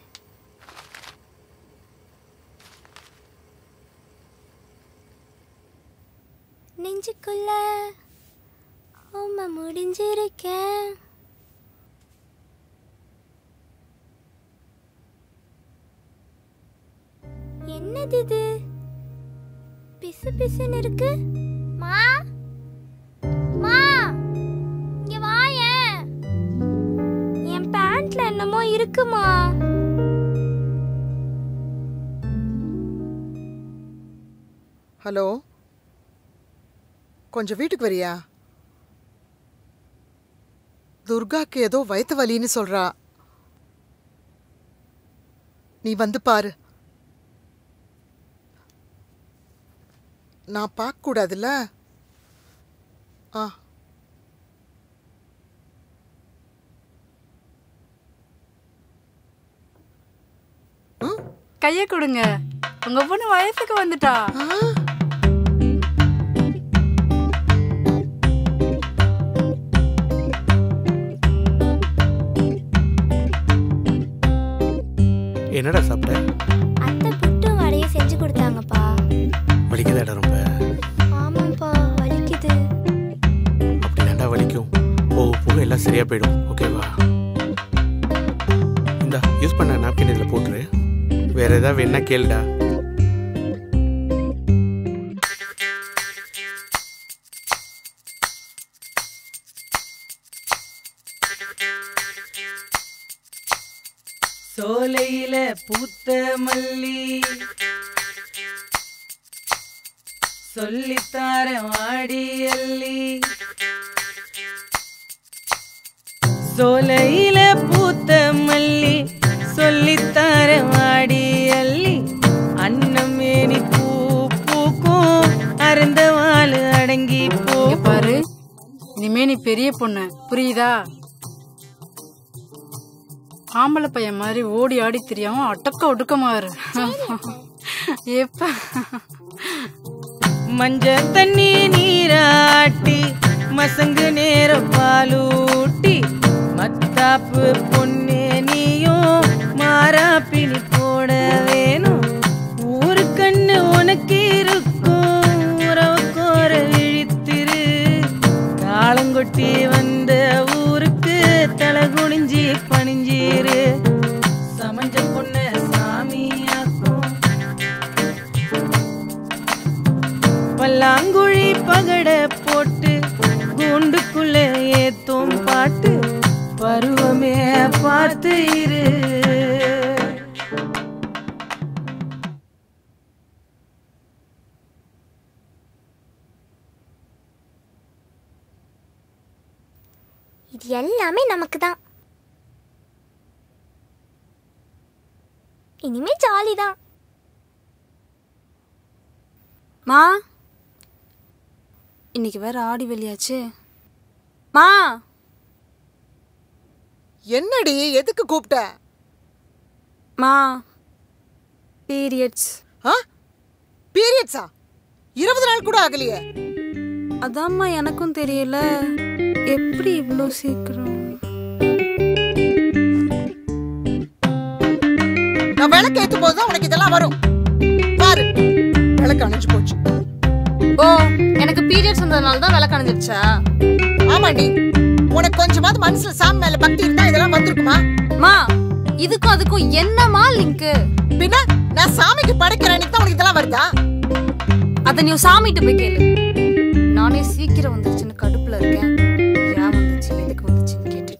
நெஞ்சுக்குள்ள உம்மை முடிஞ்சிருக்கேன் என்னது இது பிசு பிசுன்னு இருக்கு மா மா இங்க வாயேன் என் பேண்ட்ல என்னமோ இருக்குமா
ஹலோ கொஞ்சம் வீட்டுக்கு வரியா துர்காக்கு ஏதோ வயிற்று வலின்னு சொல்றா நீ வந்து பாரு நான் பார்க்க கூடாதுல்ல ஆ
கைய கொடுங்க உங்க பொண்ணு வயசுக்கு வந்துட்டா
என்னடா சாப்பிட்ட
அத்தை புட்டு வடையை செஞ்சு கொடுத்தாங்கப்பா
வலிக்குதாடா ரொம்ப
ஆமாப்பா வலிக்குது
அப்படி தாண்டா வலிக்கும் போக போக எல்லாம் சரியா போயிடும் ஓகேவா இந்தா யூஸ் பண்ண நாப்கின் இதில் போட்டுரு வேற ஏதாவது வேணா கேளுடா
சோலையில பூத்த மல்லி சொல்லித்தார வாடி அள்ளி சோலையில பூத்த மல்லி சொல்லித்தார வாடி அள்ளி அன்னமேனி பூ பூக்கும் அருந்த வாழு அடங்கி போ
பாரு இனிமே நீ பெரிய பொண்ணு புரியுதா ஆம்பளை பையன் மாதிரி ஓடி ஆடி தெரியாம அடக்க ஒடுக்கமா இரு எப்ப
மஞ்ச தண்ணி நீராட்டி மசங்கு நேர பாலூட்டி மத்தாப்பு பொண்ணே நீயும் மாறாப்பினி போட வேணும் ஊரு கண்ணு உனக்கு இருக்கும் உறவு கோர விழித்திரு தாளங்கொட்டி வந்த ஊருக்கு தலை குனிஞ்சி பணிஞ்சீரு சமஞ்ச பொண்ண சாமியாக்கும் பல்லாங்குழி பகட போட்டு கூண்டுக்குள்ள ஏத்தும் பாட்டு பருவமே பார்த்து இரு
இது எல்லாமே நமக்கு தான் இனிமே ஜாலி தான்
மா இன்னைக்கு வேற ஆடி வெளியாச்சு மா
என்னடி எதுக்கு கூப்பிட்ட
மா பீரியட்ஸ்
ஆ பீரியட்ஸா இருபது நாள் கூட ஆகலையே
அதாம்மா எனக்கும் தெரியல எப்படி இவ்வளோ சீக்கிரம்
நான் விளக்கு ஏத்தும் போது தான் உனக்கு இதெல்லாம் வரும் பாரு விளக்கு அணைஞ்சு போச்சு
ஓ எனக்கு பீரியட்ஸ் வந்ததுனால தான் விளக்கு அணைஞ்சிருச்சா
ஆமாண்டி உனக்கு கொஞ்சமாவது மனசுல சாமி மேல பக்தி இருந்தா இதெல்லாம் வந்திருக்குமா
மா இதுக்கும் அதுக்கும் என்னமா லிங்க்
பின்ன நான் சாமிக்கு படைக்கிற அன்னைக்கு தான் உனக்கு இதெல்லாம் வருதா
அத நீ சாமிகிட்ட போய் கேளு நானே சீக்கிரம் வந்துருச்சுன்னு கடுப்புல இருக்கேன் ஏன் வந்துச்சு எதுக்கு வந்துச்சுன்னு கேட்டுட்டு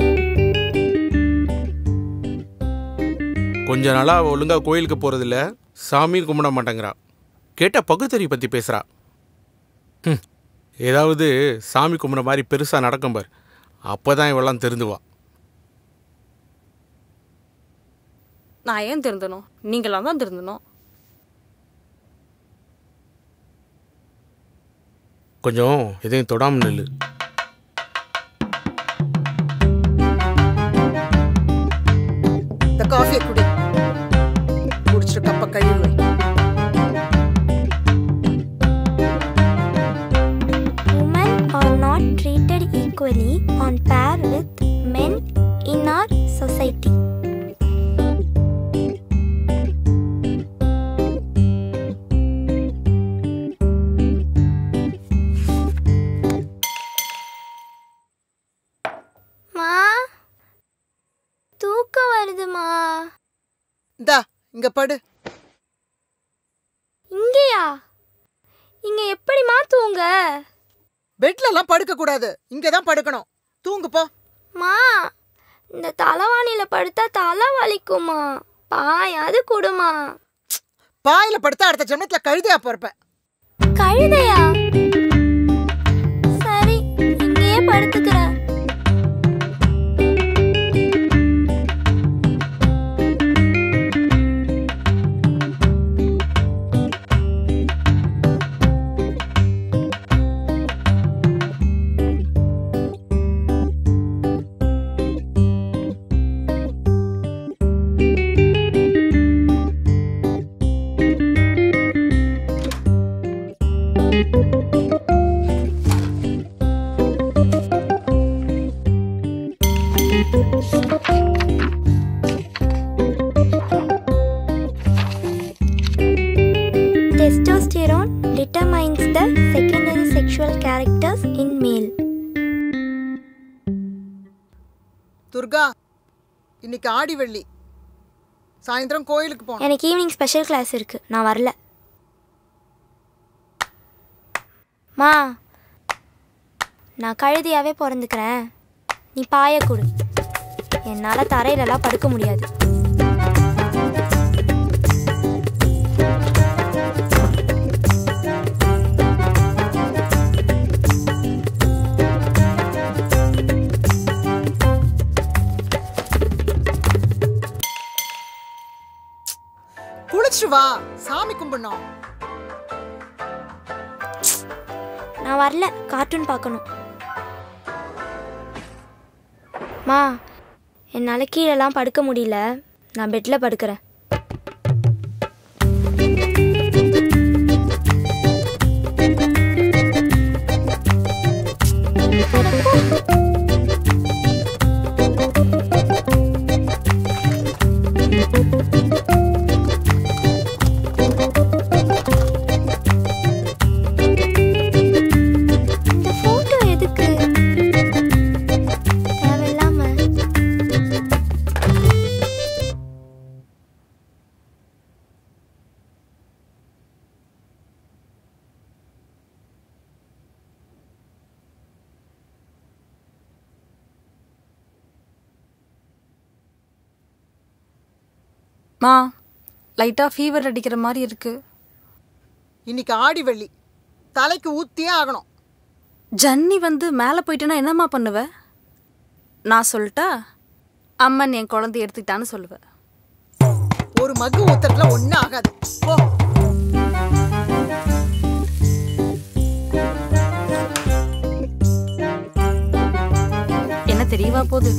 கொஞ்ச நாளா அவ ஒழுங்கா கோயிலுக்கு போறதில்ல சாமி கும்பிட மாட்டேங்கிறா கேட்டா பகுத்தறி பத்தி பேசுறா ஹம், ஏதாவது சாமி கும்பிட மாதிரி பெருசா நடக்கும் பார் அப்பதான் இவெல்லாம் திருந்துவா
நான் ஏன் திருந்தணும் நீங்களாம் தான் திருந்தணும்
கொஞ்சம் எதையும் தொடாம நில்லு
இந்த காஃபியை குடி குடிச்சிட்டு கப்ப கழுவி வை.
Women are not treated equally on par with men in our society. மா தூக்கம் வருதுமா
இந்தா இங்க படு
இங்கேயா இங்க எப்படிமா தூங்க
பெட்ல எல்லாம் படுக்க கூடாது இங்க தான் படுக்கணும் தூங்கு போ
மா இந்த தலைவாணியில படுத்தா தலை வலிக்குமா பாயாவது கொடுமா
பாயில படுத்தா அடுத்த ஜென்மத்துல கழுதையா பிறப்ப
கழுதையா சரி இங்கேயே படுத்துக்கிறேன் Testosterone determines the secondary sexual characters in male.
Durga இன்னைக்கு ஆடி வெள்ளி சாயந்தரம் கோயிலுக்கு போகணும்
எனக்கு ஈவினிங் ஸ்பெஷல் கிளாஸ் இருக்கு நான் வரல மா நான் கழுதியாவே பிறந்துக்கிறேன் நீ பாய கொடு என்னால் தரையிலலாம் படுக்க முடியாது
எந்திரிச்சு வா சாமி கும்பிடணும்
நான் வரல கார்ட்டூன் பார்க்கணும் மா என்னால் கீழெல்லாம் படுக்க முடியல நான் பெட்டில் படுக்கிறேன் இந்த ஃபோட்டோ எதுக்கு தேவையில்லாம
மா லைட்டாக ஃபீவர் அடிக்கிற மாதிரி இருக்கு
இன்னைக்கு ஆடி வெள்ளி தலைக்கு ஊத்தியே ஆகணும்
ஜன்னி வந்து மேலே போயிட்டேன்னா என்னம்மா பண்ணுவ நான் சொல்லிட்டா அம்மன் என் குழந்தைய எடுத்துக்கிட்டான்னு சொல்லுவேன்
ஒரு மக்கு ஊத்துறதுல ஒன்றும் ஆகாது போ
என்ன தெரியவா போகுது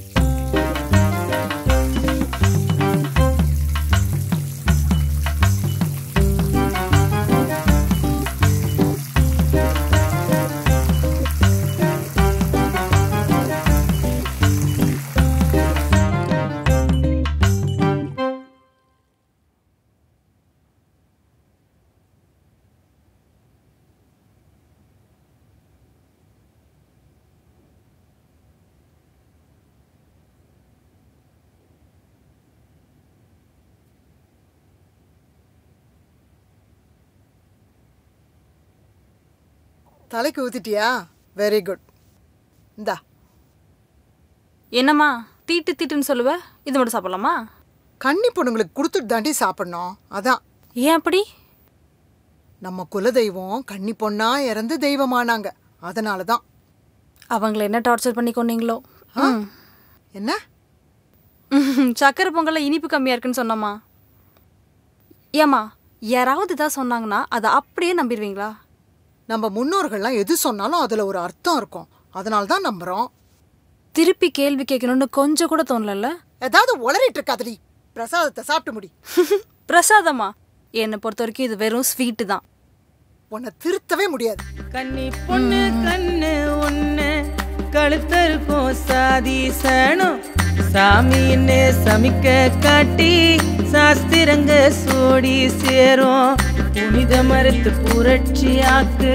தலைக்கு ஊத்திட்டியா வெரி குட் இந்தா
என்னம்மா தீட்டு தீட்டுன்னு சொல்லுவ இது மட்டும் சாப்பிடலாமா
கன்னி பொண்ணுங்களுக்கு கொடுத்துட்டு தாண்டி சாப்பிடணும் அதான்
ஏன் அப்படி
நம்ம குலதெய்வம் கன்னி பொண்ணா இறந்து தெய்வமானாங்க அதனால தான்
அவங்கள என்ன டார்ச்சர் பண்ணி கொண்டீங்களோ ம்.
என்ன
ம்ஹும். சக்கரை பொங்கல்ல இனிப்பு கம்மியா இருக்குன்னு சொன்னம்மா ஏம்மா யாராவது இதாக சொன்னாங்கன்னா அதை அப்படியே நம்பிடுவீங்களா
நம்ம முன்னோர்கள்லாம் எது சொன்னாலும் அதுல ஒரு அர்த்தம் இருக்கும் அதனால தான் நம்புறோம்
திருப்பி கேள்வி கேட்கணும்னு கொஞ்சம் கூட தோணலல்ல
ஏதாவது உளறிட்டு இருக்காதடி பிரசாதத்தை சாப்பிட்டு முடி
பிரசாதமா என்னை பொறுத்த வரைக்கும் இது வெறும் ஸ்வீட்டு தான்
உன்னை திருத்தவே முடியாது
கண்ணி பொண்ணு கண்ணு ஒண்ணு கழுத்தருக்கும் சாதீசனும் சாமின்னு சமிக்க காட்டி சாஸ்திரங்க சோடி சேரும் புனித மறுத்து புரட்சியாக்கு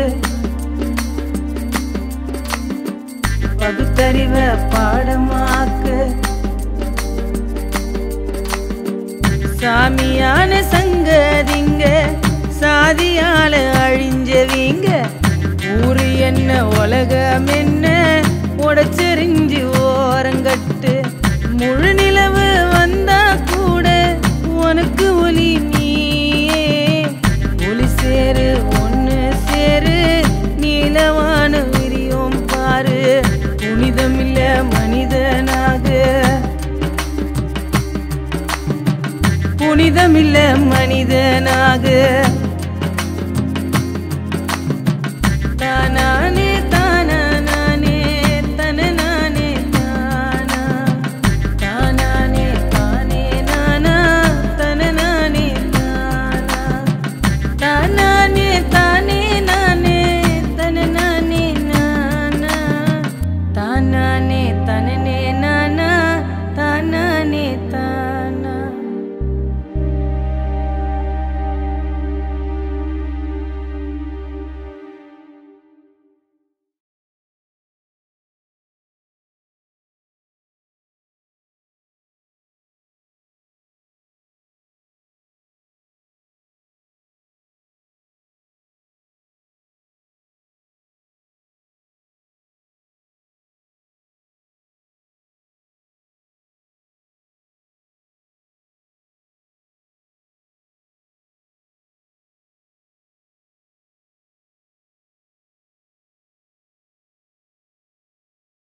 பகுத்தறிவ பாடமாக்கு சாமியான சங்கதிங்க சாதியால அழிஞ்சவீங்க ஊரு என்ன உலகம் என்ன உடச்செறிஞ்சு ஓரங்கட்டு முழு நிலவு வந்தா கூட உனக்கு ஒலி நீயே ஒலி சேரு ஒன்று சேரு நீலவான விரியும் பாரு புனிதமில்ல மனிதனாக புனிதமில்ல மனிதனாக